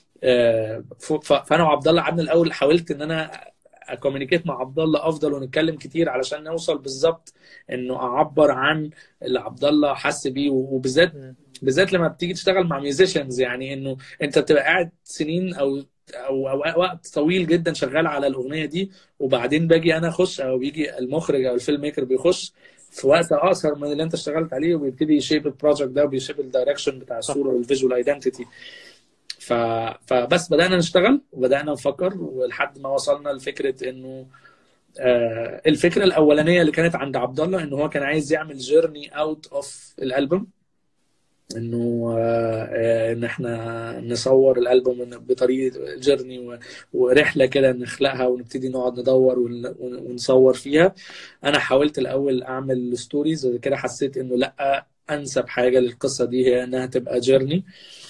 آه، ف- ف- فانا وعبد الله قعدنا الاول حاولت ان انا اكومينيكيت مع عبد الله افضل ونتكلم كتير علشان نوصل بالظبط انه اعبر عن اللي عبد الله حس بيه وبالذات مم. بالذات لما بتيجي تشتغل مع ميوزيشنز يعني انه انت بتبقى قاعد سنين او او او وقت طويل جدا شغال على الاغنيه دي وبعدين باجي انا اخش او بيجي المخرج او الفيلم ميكر بيخش في وقت اقصر من اللي انت اشتغلت عليه وبيبتدي يشيب البروجكت ده وبيشيب الدايركشن بتاع صح الصوره والفيجوال ايدنتيتي ف... فبس بدأنا نشتغل وبدأنا نفكر ولحد ما وصلنا لفكرة انه آه، الفكرة الأولانية اللي كانت عند عبد الله انه هو كان عايز يعمل جيرني اوت اوف الألبوم انه آه، آه، ان احنا نصور الالبوم بطريقه جيرني ورحله كده نخلقها ونبتدي نقعد ندور ون- ونصور فيها انا حاولت الاول اعمل ستوريز وبعد كده حسيت انه لا انسب حاجه للقصه دي هي انها تبقى جيرني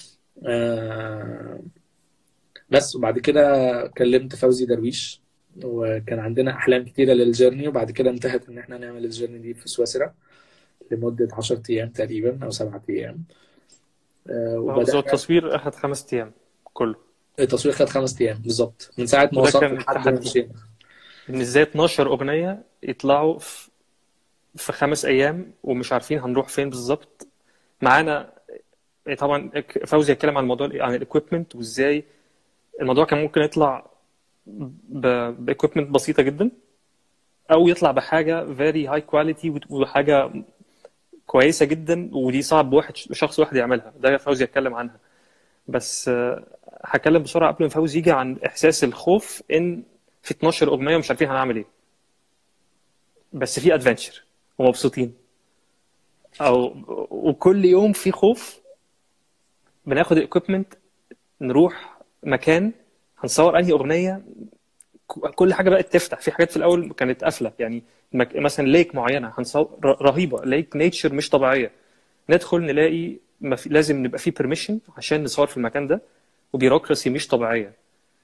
آه، بس وبعد كده كلمت فوزي درويش وكان عندنا احلام كتيره للجيرني وبعد كده انتهت ان احنا نعمل الجيرني دي في سويسرا لمده 10 ايام تقريبا او 7 ايام آه، هو وبدانا التصوير اخد خمس ايام كله التصوير خد خمس ايام بالظبط من ساعه ما وده وصلت كان لحد ما التحدي مشينا ان ازاي 12 اغنيه يطلعوا في في خمس ايام ومش عارفين هنروح فين بالظبط معانا طبعا فوزي يتكلم عن الموضوع عن الاكويبمنت وازاي الموضوع كان ممكن يطلع باكويبمنت بسيطه جدا او يطلع بحاجه فيري هاي كواليتي وحاجه كويسه جدا ودي صعب واحد شخص واحد يعملها ده فوزي يتكلم عنها بس آه، هتكلم بسرعه قبل ما فوز يجي عن احساس الخوف ان في 12 اغنيه ومش عارفين هنعمل ايه بس في ادفنتشر ومبسوطين او وكل يوم في خوف بناخد الاكويبمنت نروح مكان هنصور انهي اغنيه ك- كل حاجه بقت تفتح في حاجات في الاول كانت قافله يعني مك... مثلا ليك معينه هنصور ر- رهيبه ليك نيتشر مش طبيعيه ندخل نلاقي ما في... لازم نبقى في بيرميشن عشان نصور في المكان ده وبيروقراسي مش طبيعيه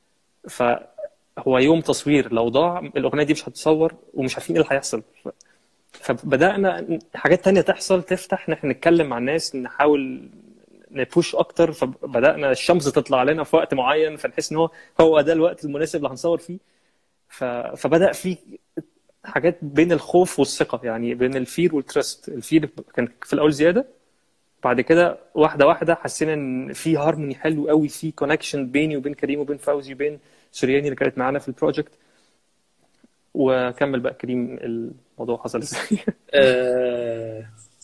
فهو يوم تصوير لو ضاع الاغنيه دي مش هتتصور ومش عارفين ايه اللي هيحصل ف... فبدانا حاجات تانية تحصل تفتح ان احنا نتكلم مع الناس نحاول نبوش اكتر فبدانا الشمس تطلع لنا في وقت معين فنحس ان هو هو ده الوقت المناسب اللي هنصور فيه ف... فبدا في حاجات بين الخوف والثقه يعني بين الفير والترست الفير كان في الاول زياده بعد كده واحده واحده حسينا ان في هارموني حلو قوي في كونكشن بيني وبين كريم وبين فوزي وبين سورياني اللي كانت معانا في البروجكت وكمل بقى كريم الموضوع حصل ازاي آه،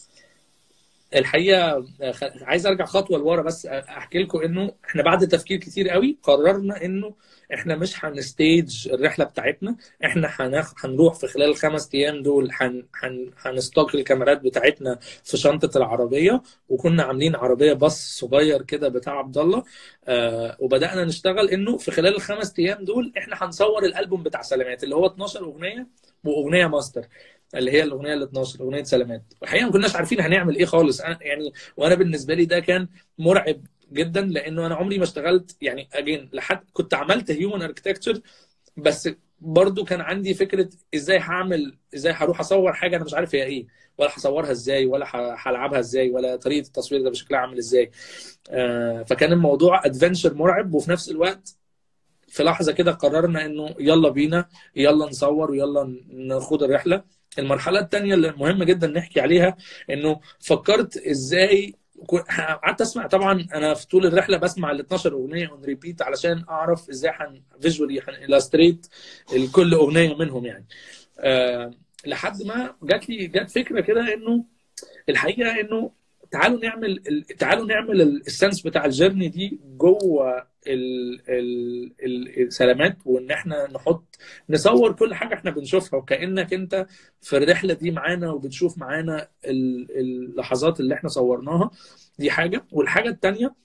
الحقيقه آه، خ- عايز ارجع خطوه لورا بس احكي لكم انه احنا بعد تفكير كتير قوي قررنا انه احنا مش هنستيج الرحله بتاعتنا احنا هناخ... هنروح في خلال الخمس ايام دول هن... هن... هنستوك الكاميرات بتاعتنا في شنطه العربيه وكنا عاملين عربيه باص صغير كده بتاع عبد الله آه وبدانا نشتغل انه في خلال الخمس ايام دول احنا هنصور الالبوم بتاع سلامات اللي هو 12 اغنيه واغنيه ماستر اللي هي الاغنيه ال 12 اغنيه سلامات الحقيقه ما كناش عارفين هنعمل ايه خالص أنا يعني وانا بالنسبه لي ده كان مرعب جدا لانه انا عمري ما اشتغلت يعني اجين لحد كنت عملت هيومن اركتكتشر بس برضو كان عندي فكره ازاي هعمل ازاي هروح اصور حاجه انا مش عارف هي ايه ولا هصورها ازاي ولا ه- هلعبها ازاي ولا طريقه التصوير ده بشكلها عامل ازاي آه، فكان الموضوع ادفنشر مرعب وفي نفس الوقت في لحظه كده قررنا انه يلا بينا يلا نصور ويلا ناخد الرحله المرحله الثانيه اللي مهمه جدا نحكي عليها انه فكرت ازاي كو- قعدت اسمع طبعا انا في طول الرحله بسمع ال 12 اغنيه اون ريبيت علشان اعرف ازاي هن فيجوالي هنلاستريت كل اغنيه منهم يعني أه لحد ما جات لي جات فكره كده انه الحقيقه انه تعالوا نعمل ال- تعالوا نعمل ال- السنس بتاع الجيرني دي جوه ال- ال- ال- السلامات وان احنا نحط نصور كل حاجه احنا بنشوفها وكانك انت في الرحله دي معانا وبتشوف معانا ال- اللحظات اللي احنا صورناها دي حاجه والحاجه التانيه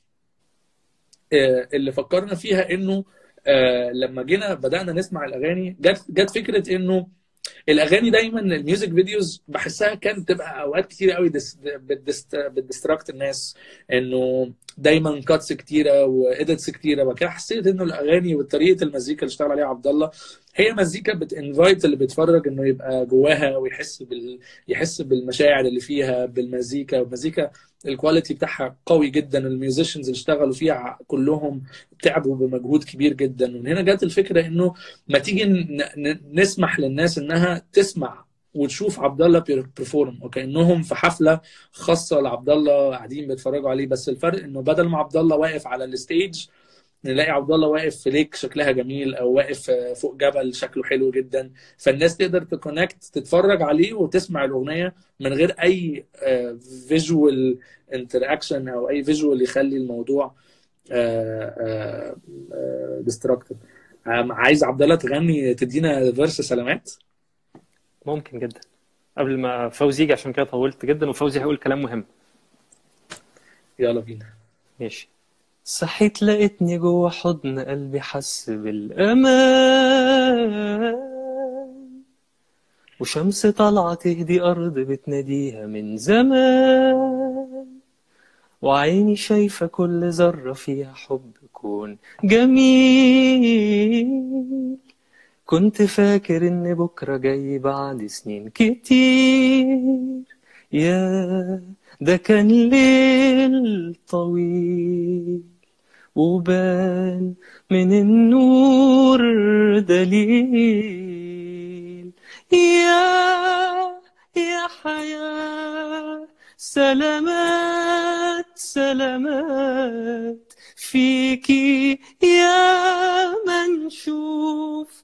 آه، اللي فكرنا فيها انه آه، لما جينا بدانا نسمع الاغاني جت جت فكره انه الاغاني دايما الميوزك فيديوز بحسها كانت تبقى اوقات كتير قوي دس بتدست بتدستراكت الناس انه دايما كاتس كتيره واديتس كتيره وبعد كده حسيت انه الاغاني وطريقه المزيكا اللي اشتغل عليها عبد الله هي مزيكا بتنفايت اللي بيتفرج انه يبقى جواها ويحس بال يحس بالمشاعر اللي فيها بالمزيكا والمزيكا الكواليتي بتاعها قوي جدا الميوزيشنز اللي اشتغلوا فيها كلهم تعبوا بمجهود كبير جدا ومن هنا جت الفكره انه ما تيجي ن- ن- نسمح للناس انها تسمع وتشوف عبد الله بيرفورم وكانهم في حفله خاصه لعبد الله قاعدين بيتفرجوا عليه بس الفرق انه بدل ما عبد الله واقف على الستيج نلاقي عبد الله واقف في ليك شكلها جميل او واقف فوق جبل شكله حلو جدا فالناس تقدر تكونكت تتفرج عليه وتسمع الاغنيه من غير اي فيجوال انتراكشن او اي فيجوال يخلي الموضوع ديستراكتيف عايز عبد الله تغني تدينا فيرس سلامات ممكن جدا قبل ما فوزي يجي عشان كده طولت جدا وفوزي هيقول كلام مهم يلا بينا ماشي صحيت لقيتني جوه حضن قلبي حس بالأمان وشمس طالعة تهدي أرض بتناديها من زمان وعيني شايفة كل ذرة فيها حب كون جميل كنت فاكر إن بكرة جاي بعد سنين كتير يا ده كان ليل طويل وبان من النور دليل يا يا حياة سلامات سلامات فيكي يا من نشوف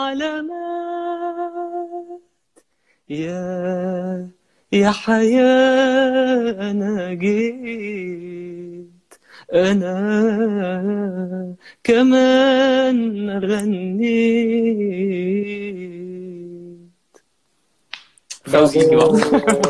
علامات يا يا حياة أنا جيت انا كمان غنيت فوزي يجي بقى.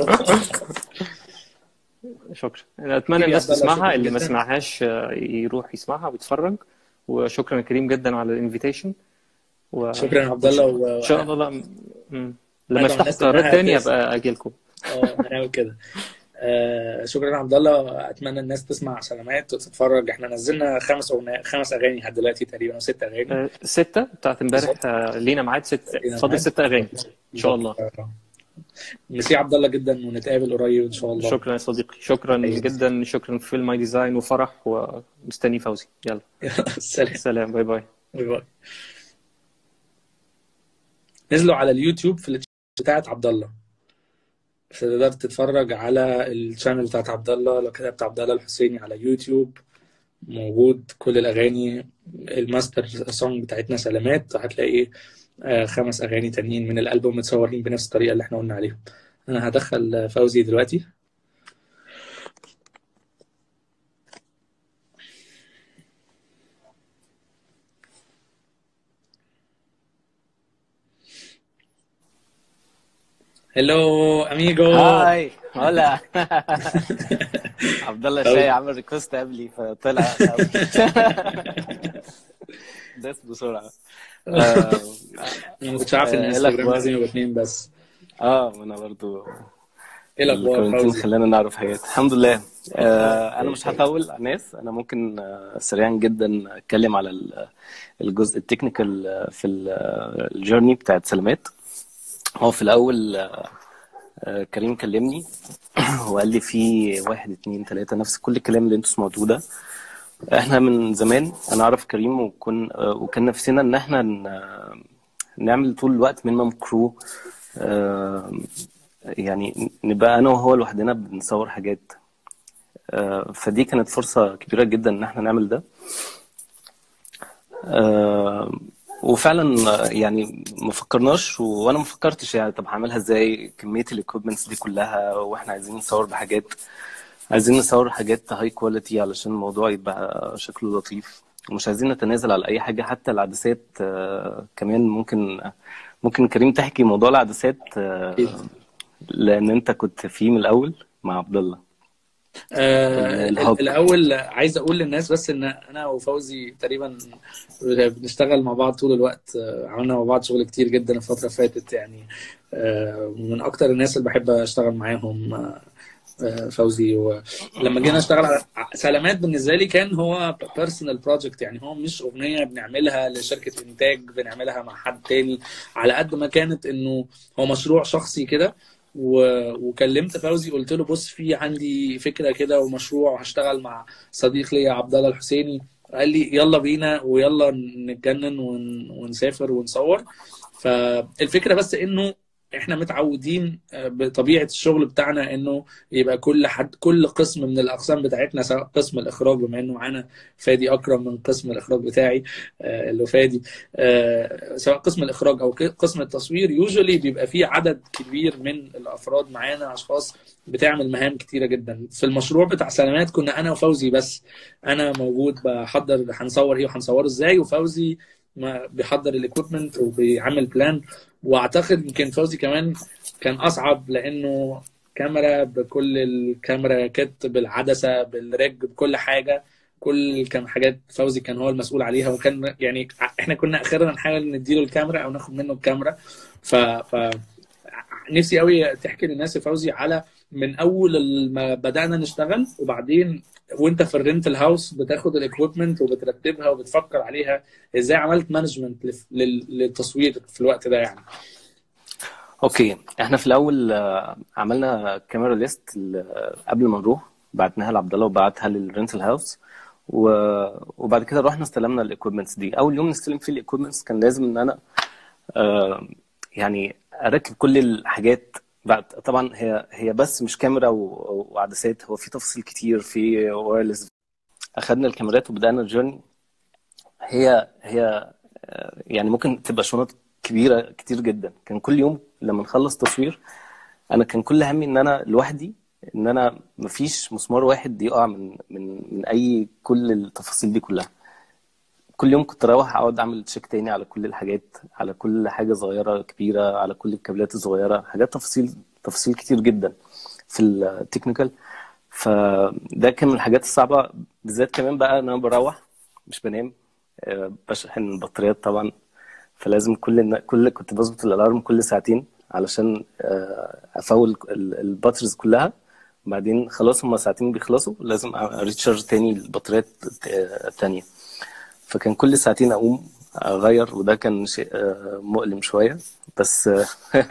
شكرا أنا اتمنى الناس عبد الله، تسمعها شكراً اللي ما جداً. سمعهاش آه، يروح يسمعها ويتفرج وشكرا يا كريم جدا على الانفيتيشن و... شكرا يا عبد الله و... ان شاء الله لا م- لما أدعو يفتحوا الناس قرارات إنها تاني تس- ابقى اجي لكم اه هنعمل كده آه شكرا يا عبد الله اتمنى الناس تسمع سلامات وتتفرج احنا نزلنا خمس اغنيه خمس اغاني لحد دلوقتي تقريبا او ست اغاني آه، ستة بتاعت امبارح آه، لينا ميعاد ست لينا فاضل ميعاد. ست اغاني ان شاء الله ميرسي عبد الله جدا ونتقابل قريب ان شاء الله شكرا يا صديقي شكرا أيوة. جدا شكرا في ماي ديزاين وفرح ومستني فوزي يلا سلام سلام باي باي باي باي نزلوا على اليوتيوب في الشانل بتاعت عبد الله فتقدر تتفرج على الشانل بتاعت عبد الله لو كتبت عبد الله الحسيني على يوتيوب موجود كل الاغاني الماستر سونج بتاعتنا سلامات هتلاقي آه، خمس اغاني تانيين من الالبوم متصورين بنفس الطريقه اللي احنا قلنا عليهم انا هدخل فوزي دلوقتي هلو اميجو هاي هلا عبد الله شاي عمل ريكوست قبلي فطلع داس بسرعه اه انا ما كنتش عارف ان آه، إيه انستجرام الأخبار؟ لازم يبقى اتنين بس آه، وانا برضو ايه الاخبار الكورنتين فوزي خلانا نعرف حاجات الحمد لله آه انا مش هطول على الناس انا ممكن آه سريعا جدا اتكلم على ال- الجزء التكنيكال آه، في ال- الجيرني بتاعت سلامات هو في الاول آه، آه، كريم كلمني وقال لي في واحد اتنين تلاتة نفس كل الكلام اللي انتوا سمعتوه ده احنا من زمان انا اعرف كريم وكن آه، وكان نفسنا ان احنا ن- نعمل طول الوقت مينيمم كرو يعني نبقى انا وهو لوحدنا بنصور حاجات آه، فدي كانت فرصة كبيرة جدا ان احنا نعمل ده آه، وفعلا آه، يعني ما فكرناش و- وانا ما فكرتش يعني طب هعملها ازاي كمية الاكويبمنتس دي كلها واحنا عايزين نصور بحاجات عايزين نصور حاجات هاي كواليتي علشان الموضوع يبقى شكله لطيف ومش عايزين نتنازل على اي حاجة حتى العدسات آه، كمان ممكن ممكن كريم تحكي موضوع العدسات آه، أكيد. لان انت كنت فيه من الاول مع عبد الله آه الهب. الاول عايز اقول للناس بس ان انا وفوزي تقريبا بنشتغل مع بعض طول الوقت آه، عملنا مع بعض شغل كتير جدا الفتره اللي فاتت يعني آه، من اكتر الناس اللي بحب اشتغل معاهم آه، آه، فوزي ولما جينا نشتغل على سلامات بالنسبه لي كان هو بيرسونال بروجكت يعني هو مش اغنيه بنعملها لشركه انتاج بنعملها مع حد تاني على قد ما كانت انه هو مشروع شخصي كده و- وكلمت فوزي قلت له بص في عندي فكره كده ومشروع وهشتغل مع صديق ليا عبد الله الحسيني قال لي يلا بينا ويلا نتجنن ون- ونسافر ونصور فالفكره بس انه احنا متعودين آه، بطبيعه الشغل بتاعنا انه يبقى كل حد كل قسم من الاقسام بتاعتنا سواء قسم الاخراج بما انه معانا فادي اكرم من قسم الاخراج بتاعي آه، اللي هو فادي آه، سواء قسم الاخراج او ك- قسم التصوير يوجولي بيبقى فيه عدد كبير من الافراد معانا اشخاص بتعمل مهام كتيره جدا في المشروع بتاع سلامات كنا انا وفوزي بس انا موجود بحضر هنصور ايه وهنصوره ازاي وفوزي ما بيحضر الاكويبمنت وبيعمل بلان واعتقد يمكن فوزي كمان كان اصعب لانه كاميرا بكل الكاميرا كت بالعدسه بالريج بكل حاجه كل كان حاجات فوزي كان هو المسؤول عليها وكان يعني احنا كنا اخيرا نحاول نديله الكاميرا او ناخد منه الكاميرا ف, ف نفسي قوي تحكي للناس يا فوزي على من اول ما بدانا نشتغل وبعدين وانت في الرنت الهاوس بتاخد الاكويبمنت وبترتبها وبتفكر عليها ازاي عملت مانجمنت للتصوير في الوقت ده يعني اوكي احنا في الاول آه، عملنا كاميرا ليست ل- قبل ما نروح بعتناها لعبد الله وبعتها للرنتل هاوس و... وبعد كده رحنا استلمنا الاكويبمنتس دي اول يوم نستلم فيه الاكويبمنتس كان لازم ان انا آه، يعني اركب كل الحاجات بعد طبعا هي هي بس مش كاميرا و- وعدسات هو في تفاصيل كتير في وايرلس اخدنا الكاميرات وبدانا الجيرني هي هي آه، يعني ممكن تبقى شنط كبيره كتير جدا كان كل يوم لما نخلص تصوير انا كان كل همي ان انا لوحدي ان انا مفيش مسمار واحد يقع من من من من اي كل التفاصيل دي كلها كل يوم كنت اروح اقعد اعمل تشيك تاني على كل الحاجات على كل حاجه صغيره كبيره على كل الكابلات الصغيره حاجات تفاصيل تفاصيل كتير جدا في التكنيكال فده كان من الحاجات الصعبه بالذات كمان بقى ان انا بروح مش بنام آه، بشحن البطاريات طبعا فلازم كل كل كنت بظبط الالارم كل ساعتين علشان آه، افول ال- الباتريز كلها بعدين خلاص هما ساعتين بيخلصوا لازم اريتشارج تاني البطاريات آه، التانية فكان كل ساعتين اقوم اغير وده كان شيء آه، مؤلم شوية بس آه،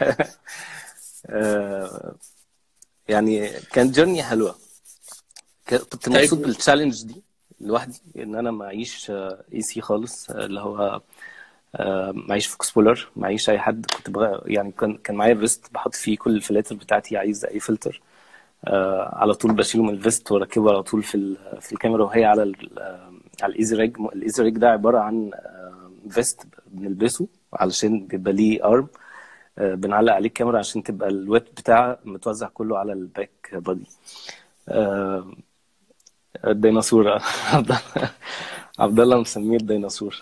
آه، يعني كانت جيرني حلوة ك- كنت طيب مبسوط بالتشالنج دي لوحدي ان انا معيش اي سي خالص آه، اللي هو آه، معيش فوكس بولر معيش اي حد كنت بغ... يعني كان كان معايا الفيست بحط فيه كل الفلاتر بتاعتي عايز اي فلتر آه، على طول بشيله من الفيست واركبه على طول في ال... في الكاميرا وهي على ال... آه، على الايزي ريج الايزي ريج ده عباره عن آه، فيست بنلبسه علشان بيبقى ليه ارم آه، بنعلق عليه الكاميرا عشان تبقى الويت بتاعها متوزع كله على الباك بادي آه، الديناصور عبد عبد الله مسميه الديناصور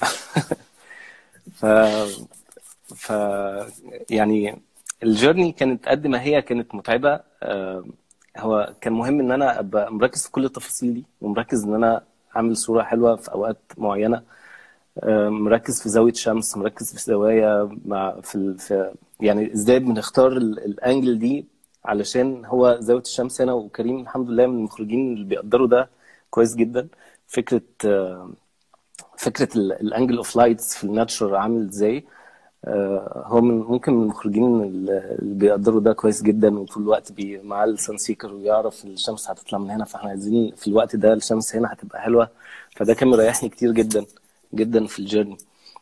ف ف يعني الجيرني كانت قد ما هي كانت متعبة آه، هو كان مهم ان انا ابقى مركز في كل التفاصيل دي ومركز ان انا اعمل صورة حلوة في اوقات معينة آه، مركز في زاوية شمس مركز في زوايا مع في, ال... في يعني ازاي بنختار ال- الانجل دي علشان هو زاوية الشمس هنا وكريم الحمد لله من المخرجين اللي بيقدروا ده كويس جدا فكرة آه، فكرة الانجل اوف لايتس في الناتشر عامل ازاي آه، هو من ممكن من المخرجين اللي بيقدروا ده كويس جدا وطول الوقت بي معاه السان سيكر ويعرف الشمس هتطلع من هنا فاحنا عايزين في الوقت ده الشمس هنا هتبقى حلوة فده كان مريحني كتير جدا جدا في الجيرني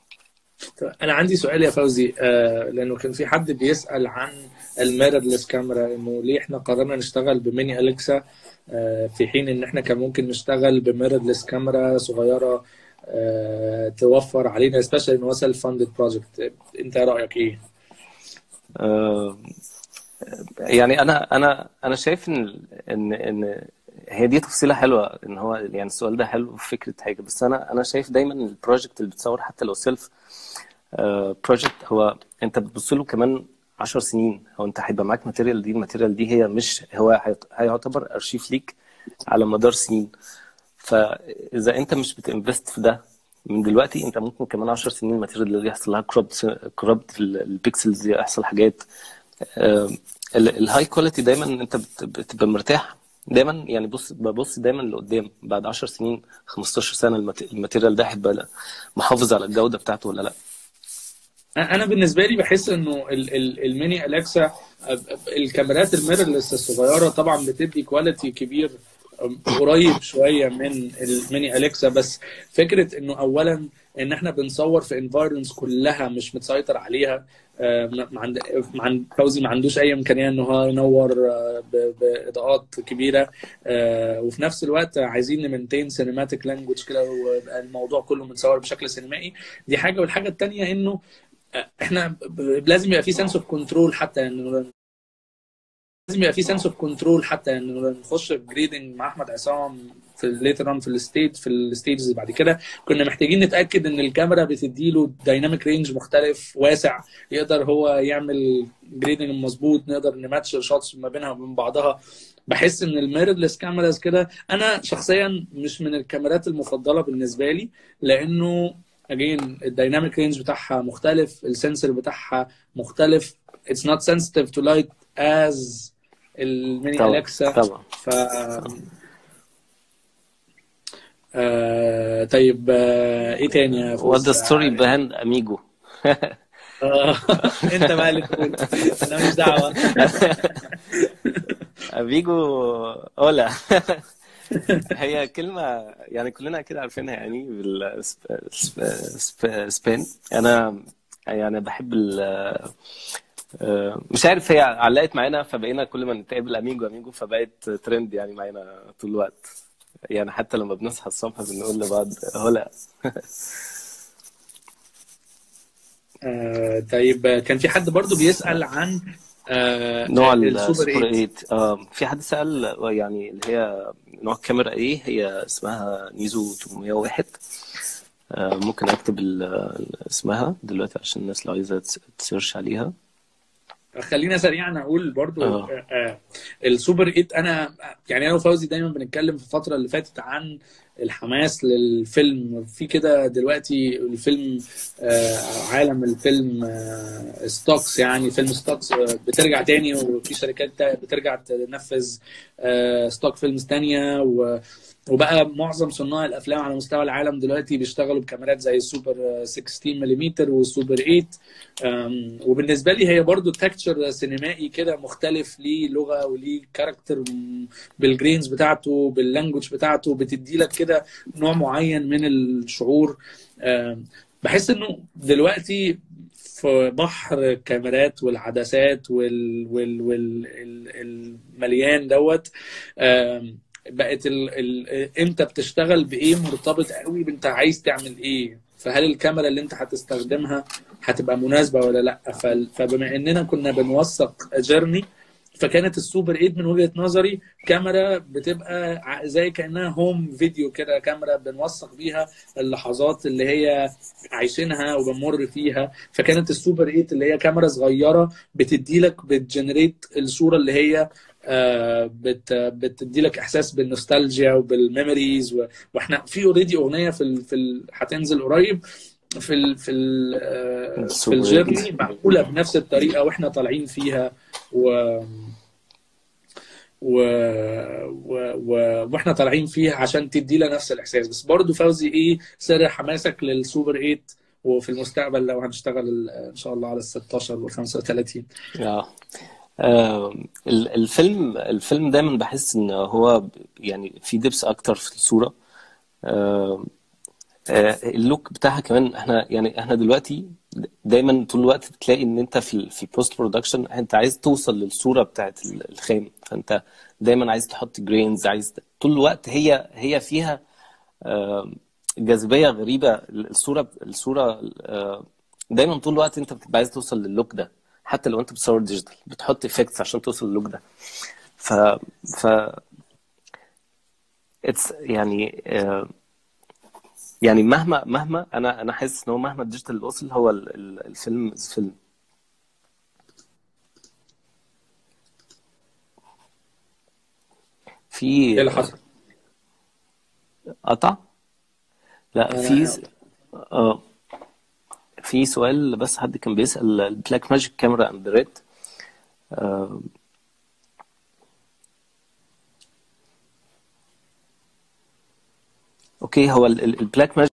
انا عندي سؤال يا فوزي آه لانه كان في حد بيسال عن الميررلس كاميرا انه ليه احنا قررنا نشتغل بميني اليكسا آه في حين ان احنا كان ممكن نشتغل بميررلس كاميرا صغيره آه توفر علينا سبيشال ان هو سيلف فاندد بروجكت انت رايك ايه؟ آه، يعني انا انا انا شايف ان ان ان هي دي تفصيله حلوه ان هو يعني السؤال ده حلو في فكره حاجه بس انا انا شايف دايما ان البروجكت اللي بتصور حتى لو سيلف بروجكت هو انت بتبص له كمان 10 سنين هو انت هيبقى معاك ماتيريال دي الماتيريال دي هي مش هو هي- هيعتبر ارشيف ليك على مدار سنين فاذا انت مش بتنفست في ده من دلوقتي انت ممكن كمان 10 سنين الماتيريال اللي يحصل لها كروب كروب في البيكسلز يحصل حاجات الهاي كواليتي دايما انت بت- بتبقى مرتاح دايما يعني بص ببص دايما لقدام بعد 10 سنين 15 سنه المات- الماتيريال ده هيبقى محافظ على الجوده بتاعته ولا لا انا بالنسبه لي بحس انه ال- ال- الميني اليكسا الكاميرات الميررلس الصغيره طبعا بتدي كواليتي كبير قريب شويه من الميني اليكسا بس فكره انه اولا ان احنا بنصور في انفايرمنتس كلها مش متسيطر عليها آه، ما ما عند ما عند فوزي ما عندوش اي امكانيه ان هو ينور آه، ب- باضاءات كبيره آه، وفي نفس الوقت عايزين نمنتين سينماتيك لانجوج كده ويبقى الموضوع كله متصور بشكل سينمائي دي حاجه والحاجه الثانيه انه احنا ب- ب- لازم يبقى في سنس اوف كنترول حتى انه لازم يبقى في سنس اوف كنترول حتى انه نخش في جريدنج مع احمد عصام في الليتر اون في الستيج في الستيجز بعد كده كنا محتاجين نتاكد ان الكاميرا بتديله دايناميك رينج مختلف واسع يقدر هو يعمل جريدنج مظبوط نقدر نماتش الشوتس ما بينها وبين بعضها بحس ان الميرلس كاميراز كده انا شخصيا مش من الكاميرات المفضله بالنسبه لي لانه اجين الدايناميك رينج بتاعها مختلف السنسور بتاعها مختلف it's not sensitive to light as الميني طبعا اليكسا طبعا ف آه طيب آه ايه تاني يا what فوز the story behind amigo آه انت بقى اللي تقول انا ماليش دعوه amigo اولا هي كلمة يعني كلنا أكيد عارفينها يعني بالسبين أنا يعني بحب ال آه، مش عارف هي علقت معانا فبقينا كل ما نتقابل أميجو أميجو فبقت ترند يعني معانا طول الوقت يعني حتى لما بنصحى الصبح بنقول لبعض هلا آه طيب آه، كان في حد برضو بيسأل عن آه نوع السوبر السوبر 8 8 آه في حد سأل آه، يعني اللي هي نوع الكاميرا ايه هي اسمها نيزو 801 آه ممكن اكتب ال- ال- اسمها دلوقتي عشان الناس لو عايزة تس- تسيرش عليها خلينا سريعا اقول برضو اه آه، آه، السوبر 8 انا يعني انا وفوزي دايما بنتكلم في الفتره اللي فاتت عن الحماس للفيلم في كده دلوقتي الفيلم آه، عالم الفيلم آه، ستوكس يعني فيلم ستوكس آه، بترجع تاني وفي شركات تا- بترجع تنفذ آه، ستوك فيلمز تانية و وبقى معظم صناع الافلام على مستوى العالم دلوقتي بيشتغلوا بكاميرات زي السوبر آه، 16 ملم والسوبر 8 أم، وبالنسبه لي هي برضو تكتشر سينمائي كده مختلف ليه لغه وليه كاركتر م- بالجرينز بتاعته باللانجوج بتاعته بتدي لك كده نوع معين من الشعور أم، بحس انه دلوقتي في بحر الكاميرات والعدسات وال وال وال ال- المليان دوت أم، بقت ال... ال... انت بتشتغل بايه مرتبط قوي بانت عايز تعمل ايه فهل الكاميرا اللي انت هتستخدمها هتبقى مناسبه ولا لا ف... فبما اننا كنا بنوثق جيرني فكانت السوبر 8 من وجهه نظري كاميرا بتبقى ع- زي كانها هوم فيديو كده كاميرا بنوثق بيها اللحظات اللي هي عايشينها وبنمر فيها فكانت السوبر 8 اللي هي كاميرا صغيره بتدي لك بتجنريت الصوره اللي هي آه، بت بتدي لك احساس بالنوستالجيا وبالميموريز و... واحنا في اوريدي اغنيه في ال... في ال... هتنزل قريب في ال... في ال... آه، في السوبر الجيرني 8 معموله بنفس الطريقه واحنا طالعين فيها و... و... و... و... واحنا طالعين فيها عشان تدي لنا نفس الاحساس بس برضو فوزي ايه سر حماسك للسوبر 8 وفي المستقبل لو هنشتغل ال- ان شاء الله على ال 16 وال 35 اه آه، ال- الفيلم الفيلم دايما بحس ان هو ب- يعني في دبس اكتر في الصورة آه، آه، اللوك بتاعها كمان احنا يعني احنا دلوقتي دايما طول الوقت بتلاقي ان انت في ال- في البوست برودكشن انت عايز توصل للصورة بتاعت ال- الخام فانت دايما عايز تحط جرينز عايز طول الوقت هي هي فيها آه، جاذبية غريبة الصورة الصورة آه، دايما طول الوقت انت بتبقى عايز توصل للوك ده حتى لو انت بتصور ديجيتال بتحط افكتس عشان توصل للوك ده ف ف اتس يعني آه، يعني مهما مهما انا انا حاسس ان هو مهما الديجيتال وصل هو ال- ال- الفيلم فيلم في ايه اللي حصل؟ قطع لا في انا س- اه في سؤال بس حد كان بيسأل البلاك ماجيك كاميرا اند ريد اوكي هو البلاك ماجيك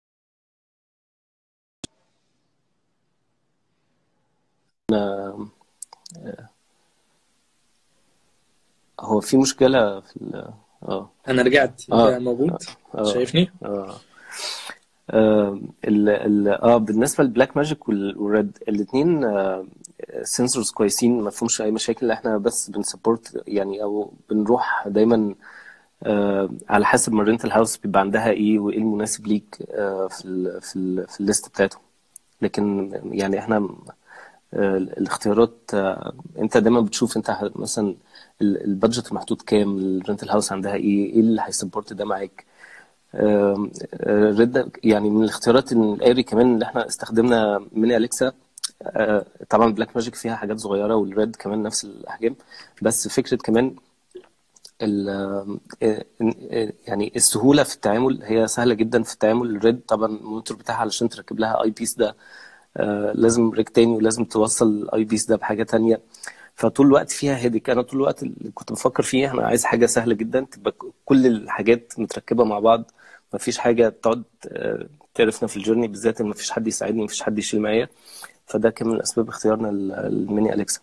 هو في مشكلة في ال اه انا رجعت انت اه موجود اه شايفني؟ اه آه، ال ال اه بالنسبه للبلاك ماجيك والريد الاثنين سنسورز كويسين ما فيهمش اي مشاكل احنا بس بنسبورت يعني او بنروح دايما آه، على حسب ما الرينتال هاوس بيبقى عندها ايه وايه المناسب ليك آه، في ال في ال في الليست بتاعته لكن يعني احنا آه، الاختيارات آه، انت دايما بتشوف انت ه- مثلا ال- البادجت المحطوط كام الرينتال هاوس عندها ايه ايه اللي هيسبورت ده معاك آم، آه، ريد يعني من الاختيارات الاري كمان اللي احنا استخدمنا من اليكسا آه، طبعا بلاك ماجيك فيها حاجات صغيره والريد كمان نفس الاحجام بس فكره كمان ال- آه، آه، يعني السهوله في التعامل هي سهله جدا في التعامل الريد طبعا المونيتور بتاعها علشان تركب لها اي بيس ده آه، لازم ريك تاني ولازم توصل الاي بيس ده بحاجه تانية فطول الوقت فيها هيدك انا طول الوقت اللي كنت بفكر فيه انا عايز حاجه سهله جدا تبقى كل الحاجات متركبه مع بعض مفيش حاجه تقعد آه، تعرفنا في الجيرني بالذات ان مفيش حد يساعدني مفيش حد يشيل معايا فده كان من اسباب اختيارنا لل- الميني اليكسا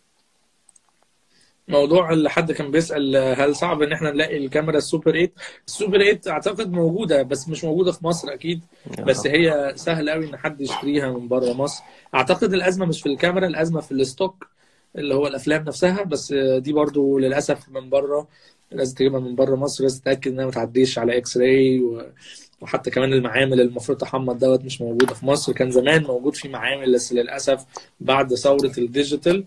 موضوع اللي حد كان بيسأل هل صعب ان احنا نلاقي الكاميرا السوبر 8 السوبر 8 اعتقد موجودة بس مش موجودة في مصر اكيد بس آه. هي سهل قوي ان حد يشتريها من بره مصر اعتقد الازمة مش في الكاميرا الازمة في الستوك اللي هو الافلام نفسها بس دي برضو للاسف من بره لازم تجيبها من بره مصر لازم تتاكد انها ما تعديش على اكس راي و... وحتى كمان المعامل اللي المفروض تحمض دوت مش موجوده في مصر كان زمان موجود في معامل بس للاسف بعد ثوره الديجيتال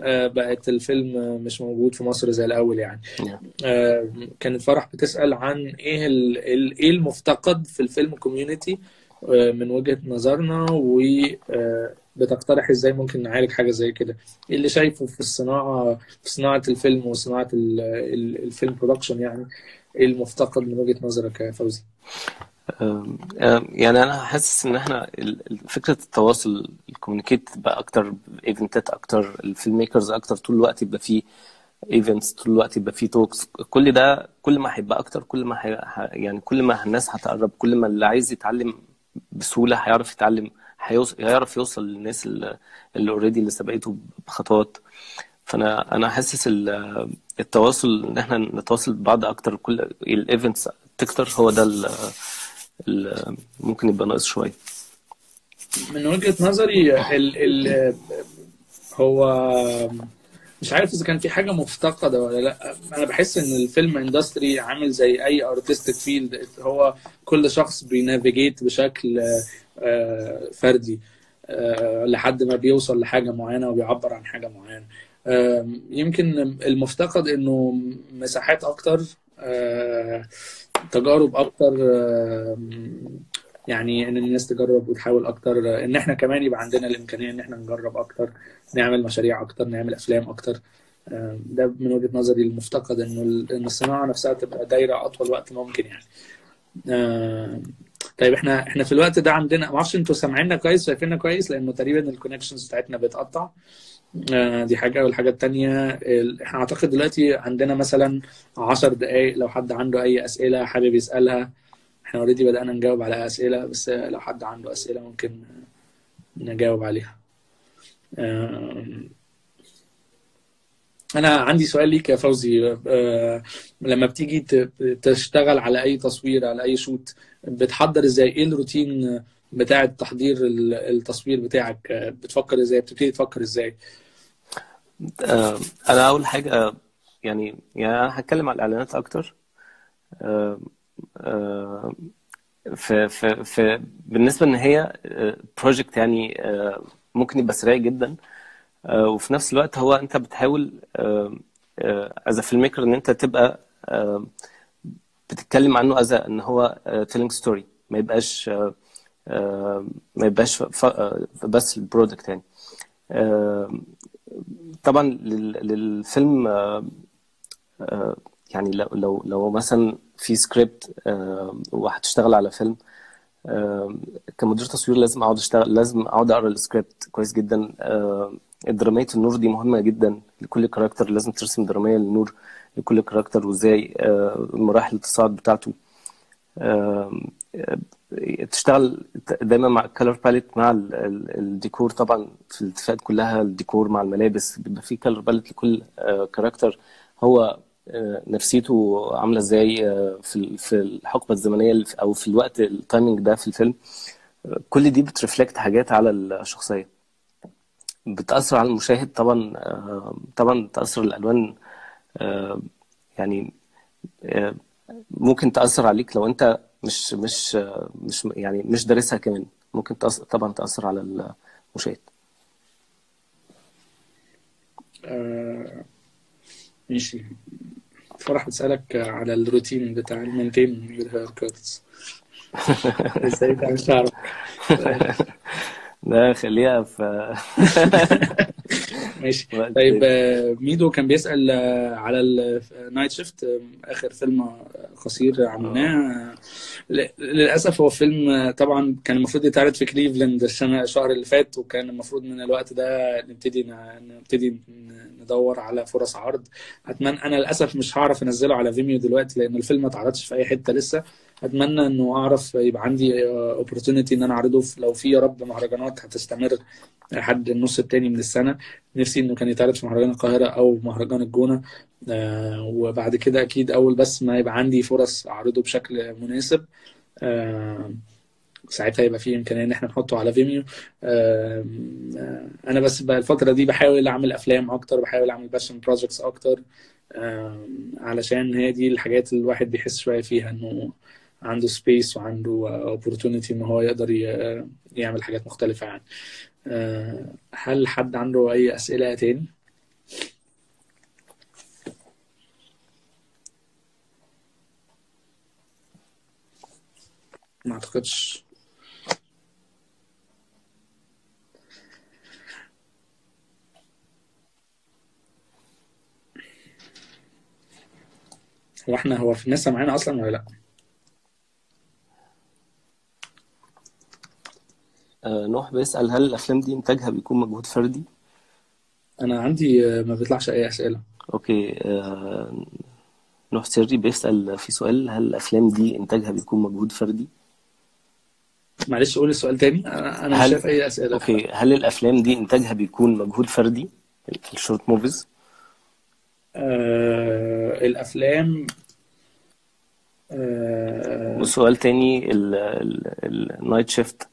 آه، بقت الفيلم مش موجود في مصر زي الاول يعني Yeah. آه، كانت فرح بتسأل عن ايه ال- ال- ايه المفتقد في الفيلم كوميونتي من وجهة نظرنا وبتقترح ازاي ممكن نعالج حاجة زي كده ايه اللي شايفه في الصناعة في صناعة الفيلم وصناعة ال- ال- الفيلم برودكشن يعني ايه المفتقد من وجهة نظرك يا فوزي أم، أم، يعني انا حاسس ان احنا ال- ال- فكره التواصل الكوميونيكيت بقى اكتر ايفنتات اكتر الفيلم ميكرز اكتر طول الوقت يبقى فيه ايفنتس طول الوقت يبقى فيه توكس كل ده كل ما هيبقى اكتر كل ما هي ه- يعني كل ما الناس هتقرب كل ما اللي عايز يتعلم بسهوله هيعرف يتعلم هيوص- هيعرف يوصل للناس اللي اللي اوريدي اللي سبقته بخطوات فانا انا حاسس ال- التواصل ان احنا نتواصل ببعض اكتر كل الايفنتس تكتر هو ده ال- ال- ممكن يبقى ناقص شويه من وجهة نظري ال ال هو مش عارف اذا كان في حاجه مفتقده ولا لا انا بحس ان الفيلم اندستري عامل زي اي ارتستيك فيلد هو كل شخص بينافيجيت بشكل آه، فردي آه، لحد ما بيوصل لحاجه معينه وبيعبر عن حاجه معينه آم، يمكن المفتقد انه مساحات اكتر آه، تجارب اكتر آم، يعني ان الناس تجرب وتحاول اكتر ان احنا كمان يبقى عندنا الامكانيه ان احنا نجرب اكتر نعمل مشاريع اكتر نعمل افلام اكتر آم، ده من وجهة نظري المفتقد انه ال- ان الصناعه نفسها تبقى دايره اطول وقت ممكن يعني آم، طيب احنا احنا في الوقت ده عندنا ما اعرفش انتوا سامعيننا كويس شايفيننا كويس لانه تقريبا الكونكشنز بتاعتنا بتقطع آه، دي حاجة والحاجة التانية ال- احنا اعتقد دلوقتي عندنا مثلا عشر دقايق لو حد عنده اي اسئلة حابب يسألها احنا اوريدي بدأنا نجاوب على اسئلة بس لو حد عنده اسئلة ممكن نجاوب عليها آم، انا عندي سؤال ليك يا فوزي آه، لما بتيجي ت- تشتغل على اي تصوير على اي شوت بتحضر ازاي ايه الروتين بتاع تحضير ال- التصوير بتاعك آه، بتفكر ازاي بتبتدي تفكر ازاي آه، انا اول حاجه آه، يعني يعني انا هتكلم على الاعلانات اكتر آه، آه، في في في بالنسبه ان هي بروجكت يعني آه، ممكن يبقى سريع جدا آه، وفي نفس الوقت هو انت بتحاول از فيلم ميكر ان انت تبقى آه، بتتكلم عنه از ان هو تيلينج ستوري ما يبقاش آه، آه، ما يبقاش ف- ف- آه، بس البرودكت يعني آه، طبعا لل- للفيلم آه، آه، يعني لو لو لو مثلا في سكريبت آه، وهتشتغل على فيلم آه، كمدير تصوير لازم اقعد اشتغل لازم اقعد اقرا السكريبت كويس جدا آه، درامية النور دي مهمة جدا لكل كاركتر لازم ترسم درامية للنور لكل كاركتر وازاي آه، مراحل التصاعد بتاعته آم، آه، تشتغل دايما مع الكالر باليت مع ال- ال- الديكور طبعا في الاتفاقات كلها الديكور مع الملابس بيبقى في كالر باليت لكل آه، كاركتر هو آه، نفسيته عامله ازاي آه، في ال- في الحقبه الزمنيه اللي في- او في الوقت التايمينج ده في الفيلم آه، كل دي بترفلكت حاجات على الشخصيه بتاثر على المشاهد طبعا آه، طبعا تاثر الالوان آه، يعني آه، ممكن تأثر عليك لو انت مش مش مش يعني مش دارسها كمان ممكن تأثر طبعا تأثر على المشاهد آه، ماشي فرح بتسألك على الروتين بتاع المينتين يور هير كاتس ازاي تعمل شعرك ده خليها في ماشي وقت طيب تاني. آه، ميدو كان بيسأل آه، على النايت شيفت آخر فيلم قصير عملناه ل- للأسف هو فيلم آه، طبعا كان المفروض يتعرض في كليفلاند السنة الشهر اللي فات وكان المفروض من الوقت ده نبتدي ن- نبتدي ن- ندور على فرص عرض أتمنى أنا للأسف مش هعرف أنزله على فيميو دلوقتي لأن الفيلم ما اتعرضش في أي حتة لسه أتمنى إنه أعرف يبقى عندي اوبورتونيتي إن أنا أعرضه في- لو في يا رب مهرجانات هتستمر لحد النص التاني من السنة نفسي انه كان يتعرض في مهرجان القاهرة او مهرجان الجونة آه وبعد كده اكيد اول بس ما يبقى عندي فرص اعرضه بشكل مناسب آه ساعتها يبقى في امكانيه ان احنا نحطه على فيميو آه آه انا بس بقى الفتره دي بحاول اعمل افلام اكتر بحاول اعمل باشن بروجكتس اكتر آه علشان هي دي الحاجات اللي الواحد بيحس شويه فيها انه عنده سبيس وعنده opportunity ان هو يقدر ي- يعمل حاجات مختلفه يعني آه، هل حد عنده أي أسئلة تاني؟ ما اعتقدش هو احنا هو في لسه معانا اصلا ولا لا؟ آه، نوح بيسأل هل الأفلام دي إنتاجها بيكون مجهود فردي؟ انا عندي آه، ما بيطلعش اي اسئله أوكي آه، نوح سري بيسأل في سؤال هل الأفلام دي إنتاجها بيكون مجهود فردي؟ معلش قول السؤال تاني انا انا مش هل شايف اي اسئله أوكي هل الأفلام دي إنتاجها بيكون مجهود فردي؟ الشورت موفيز؟ آه الافلام آه وسؤال تاني النايت شيفت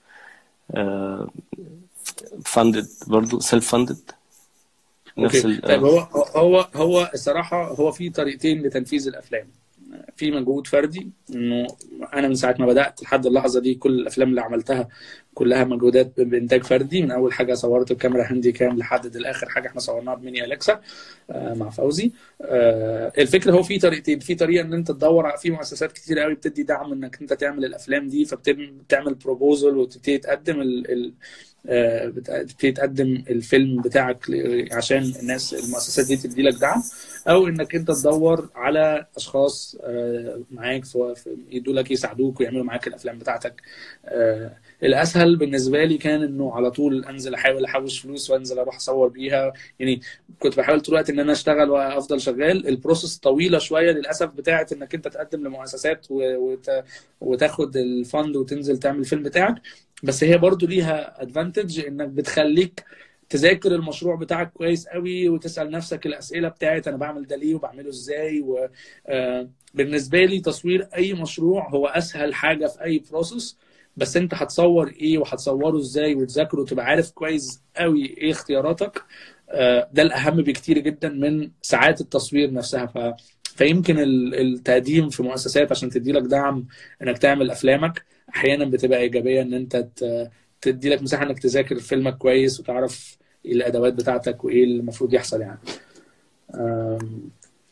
فاندد برضو سيلف فاندد نفس اوكي ال طيب آه، هو هو هو الصراحه هو في طريقتين لتنفيذ الافلام في مجهود فردي انه انا من ساعه ما بدات لحد اللحظه دي كل الافلام اللي عملتها كلها مجهودات بانتاج فردي من اول حاجه صورت بكاميرا هاندي كام لحد الاخر حاجه احنا صورناها بميني اليكسا آه، مع فوزي آه، الفكره هو في طريقتين في طريقه ان انت تدور على- في مؤسسات كتير قوي بتدي دعم انك انت تعمل الافلام دي فبتعمل بروبوزل وتبتدي تقدم ال ال آه، بت- بتبتدي تقدم الفيلم بتاعك ل- عشان الناس المؤسسات دي تدي لك دعم او انك انت تدور على اشخاص آه، معاك في في- يدوا لك يساعدوك ويعملوا معاك الافلام بتاعتك آه، الاسهل بالنسبه لي كان انه على طول انزل احاول احوش فلوس وانزل اروح اصور بيها يعني كنت بحاول طول الوقت ان انا اشتغل وافضل شغال البروسيس طويله شويه للاسف بتاعت انك انت تقدم لمؤسسات و- وت- وتاخد الفند وتنزل تعمل الفيلم بتاعك بس هي برضو ليها ادفانتج انك بتخليك تذاكر المشروع بتاعك كويس قوي وتسال نفسك الاسئله بتاعت انا بعمل ده ليه وبعمله ازاي وبالنسبه لي تصوير اي مشروع هو اسهل حاجه في اي بروسيس بس انت هتصور ايه وهتصوره ازاي وتذاكره وتبقى عارف كويس قوي ايه اختياراتك آه، ده الاهم بكتير جدا من ساعات التصوير نفسها ف فيمكن ال- التقديم في مؤسسات عشان تدي لك دعم انك تعمل افلامك احيانا بتبقى ايجابيه ان انت ت- تدي لك مساحه انك تذاكر فيلمك كويس وتعرف ايه الادوات بتاعتك وايه اللي المفروض يحصل يعني أم،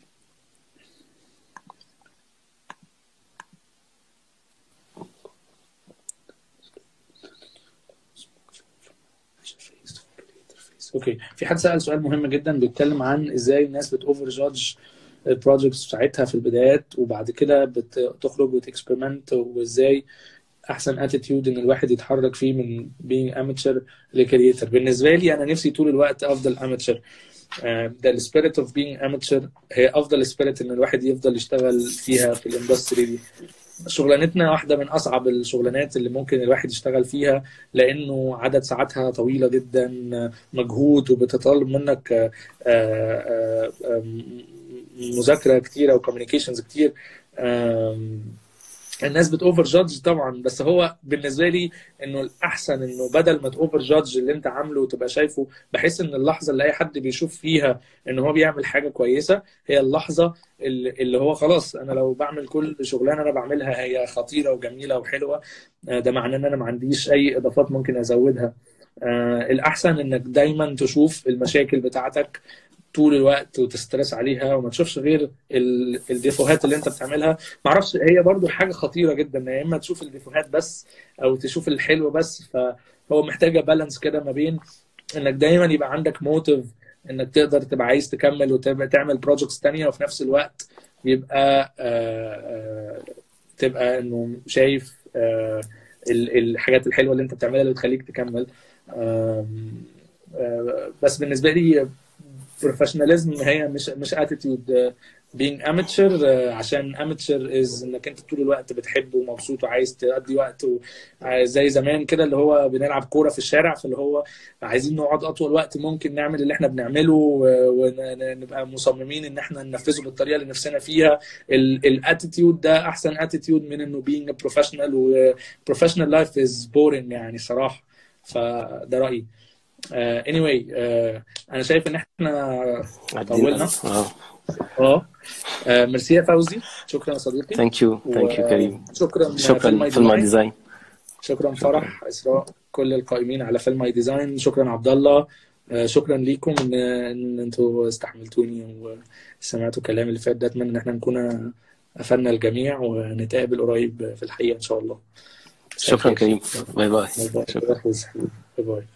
اوكي في حد سأل سؤال مهم جدا بيتكلم عن ازاي الناس بتوفر جادج البروجكتس بتاعتها في البدايات وبعد كده بتخرج وتكسبيرمنت وازاي احسن اتيتيود ان الواحد يتحرك فيه من being amateur لكرييتر بالنسبه لي انا نفسي طول الوقت افضل amateur ده السبيريت اوف being amateur هي افضل سبيريت ان الواحد يفضل يشتغل فيها في الاندستري دي شغلانتنا واحدة من أصعب الشغلانات اللي ممكن الواحد يشتغل فيها لأنه عدد ساعاتها طويلة جدا مجهود وبتطلب منك آه، آه، آه، مذاكرة كتيرة وكوميونيكيشنز كتير آم، الناس بتوفر جادج طبعا بس هو بالنسبه لي انه الاحسن انه بدل ما تاوفر جادج اللي انت عامله وتبقى شايفه بحس ان اللحظه اللي اي حد بيشوف فيها ان هو بيعمل حاجه كويسه هي اللحظه اللي اللي هو خلاص انا لو بعمل كل شغلانه انا بعملها هي خطيره وجميله وحلوه آه، ده معناه ان انا ما عنديش اي اضافات ممكن ازودها آه، الاحسن انك دايما تشوف المشاكل بتاعتك طول الوقت وتسترس عليها وما تشوفش غير ال- الديفوهات اللي انت بتعملها معرفش هي برضو حاجه خطيره جدا يا اما تشوف الديفوهات بس او تشوف الحلو بس فهو محتاجه بالانس كده ما بين انك دايما يبقى عندك موتيف انك تقدر تبقى عايز تكمل وتبقى تعمل بروجكتس تانية وفي نفس الوقت يبقى آه، آه، تبقى انه شايف آه، ال- الحاجات الحلوه اللي انت بتعملها اللي بتخليك تكمل آم، آه، بس بالنسبه لي بروفيشناليزم هي مش مش اتيتيود being amateur آه، عشان amateur is انك انت طول الوقت بتحب ومبسوط وعايز تقضي وقت و- آه، زي زمان كده اللي هو بنلعب كوره في الشارع فاللي هو عايزين نقعد اطول وقت ممكن نعمل اللي احنا بنعمله ونبقى مصممين ان احنا ننفذه بالطريقه اللي نفسنا فيها الاتيتيود ده احسن اتيتيود من انه being a professional و professional life is boring يعني صراحه فده رايي آه anyway آه انا شايف ان احنا عدينا طولنا اه اه آه، ميرسي يا فوزي شكرا يا صديقي ثانك يو ثانك يو كريم شكرا شكرا فيلم فيلم ديزاين ديزاين شكرا فرح اسراء كل القائمين على فيلم ماي ديزاين شكرا عبد الله آه، شكرا ليكم ان ان انتوا استحملتوني وسمعتوا كلامي اللي فات ده اتمنى ان احنا نكون افدنا الجميع ونتقابل قريب في الحقيقه ان شاء الله شكرا كريم باي باي باي باي شكرا باي باي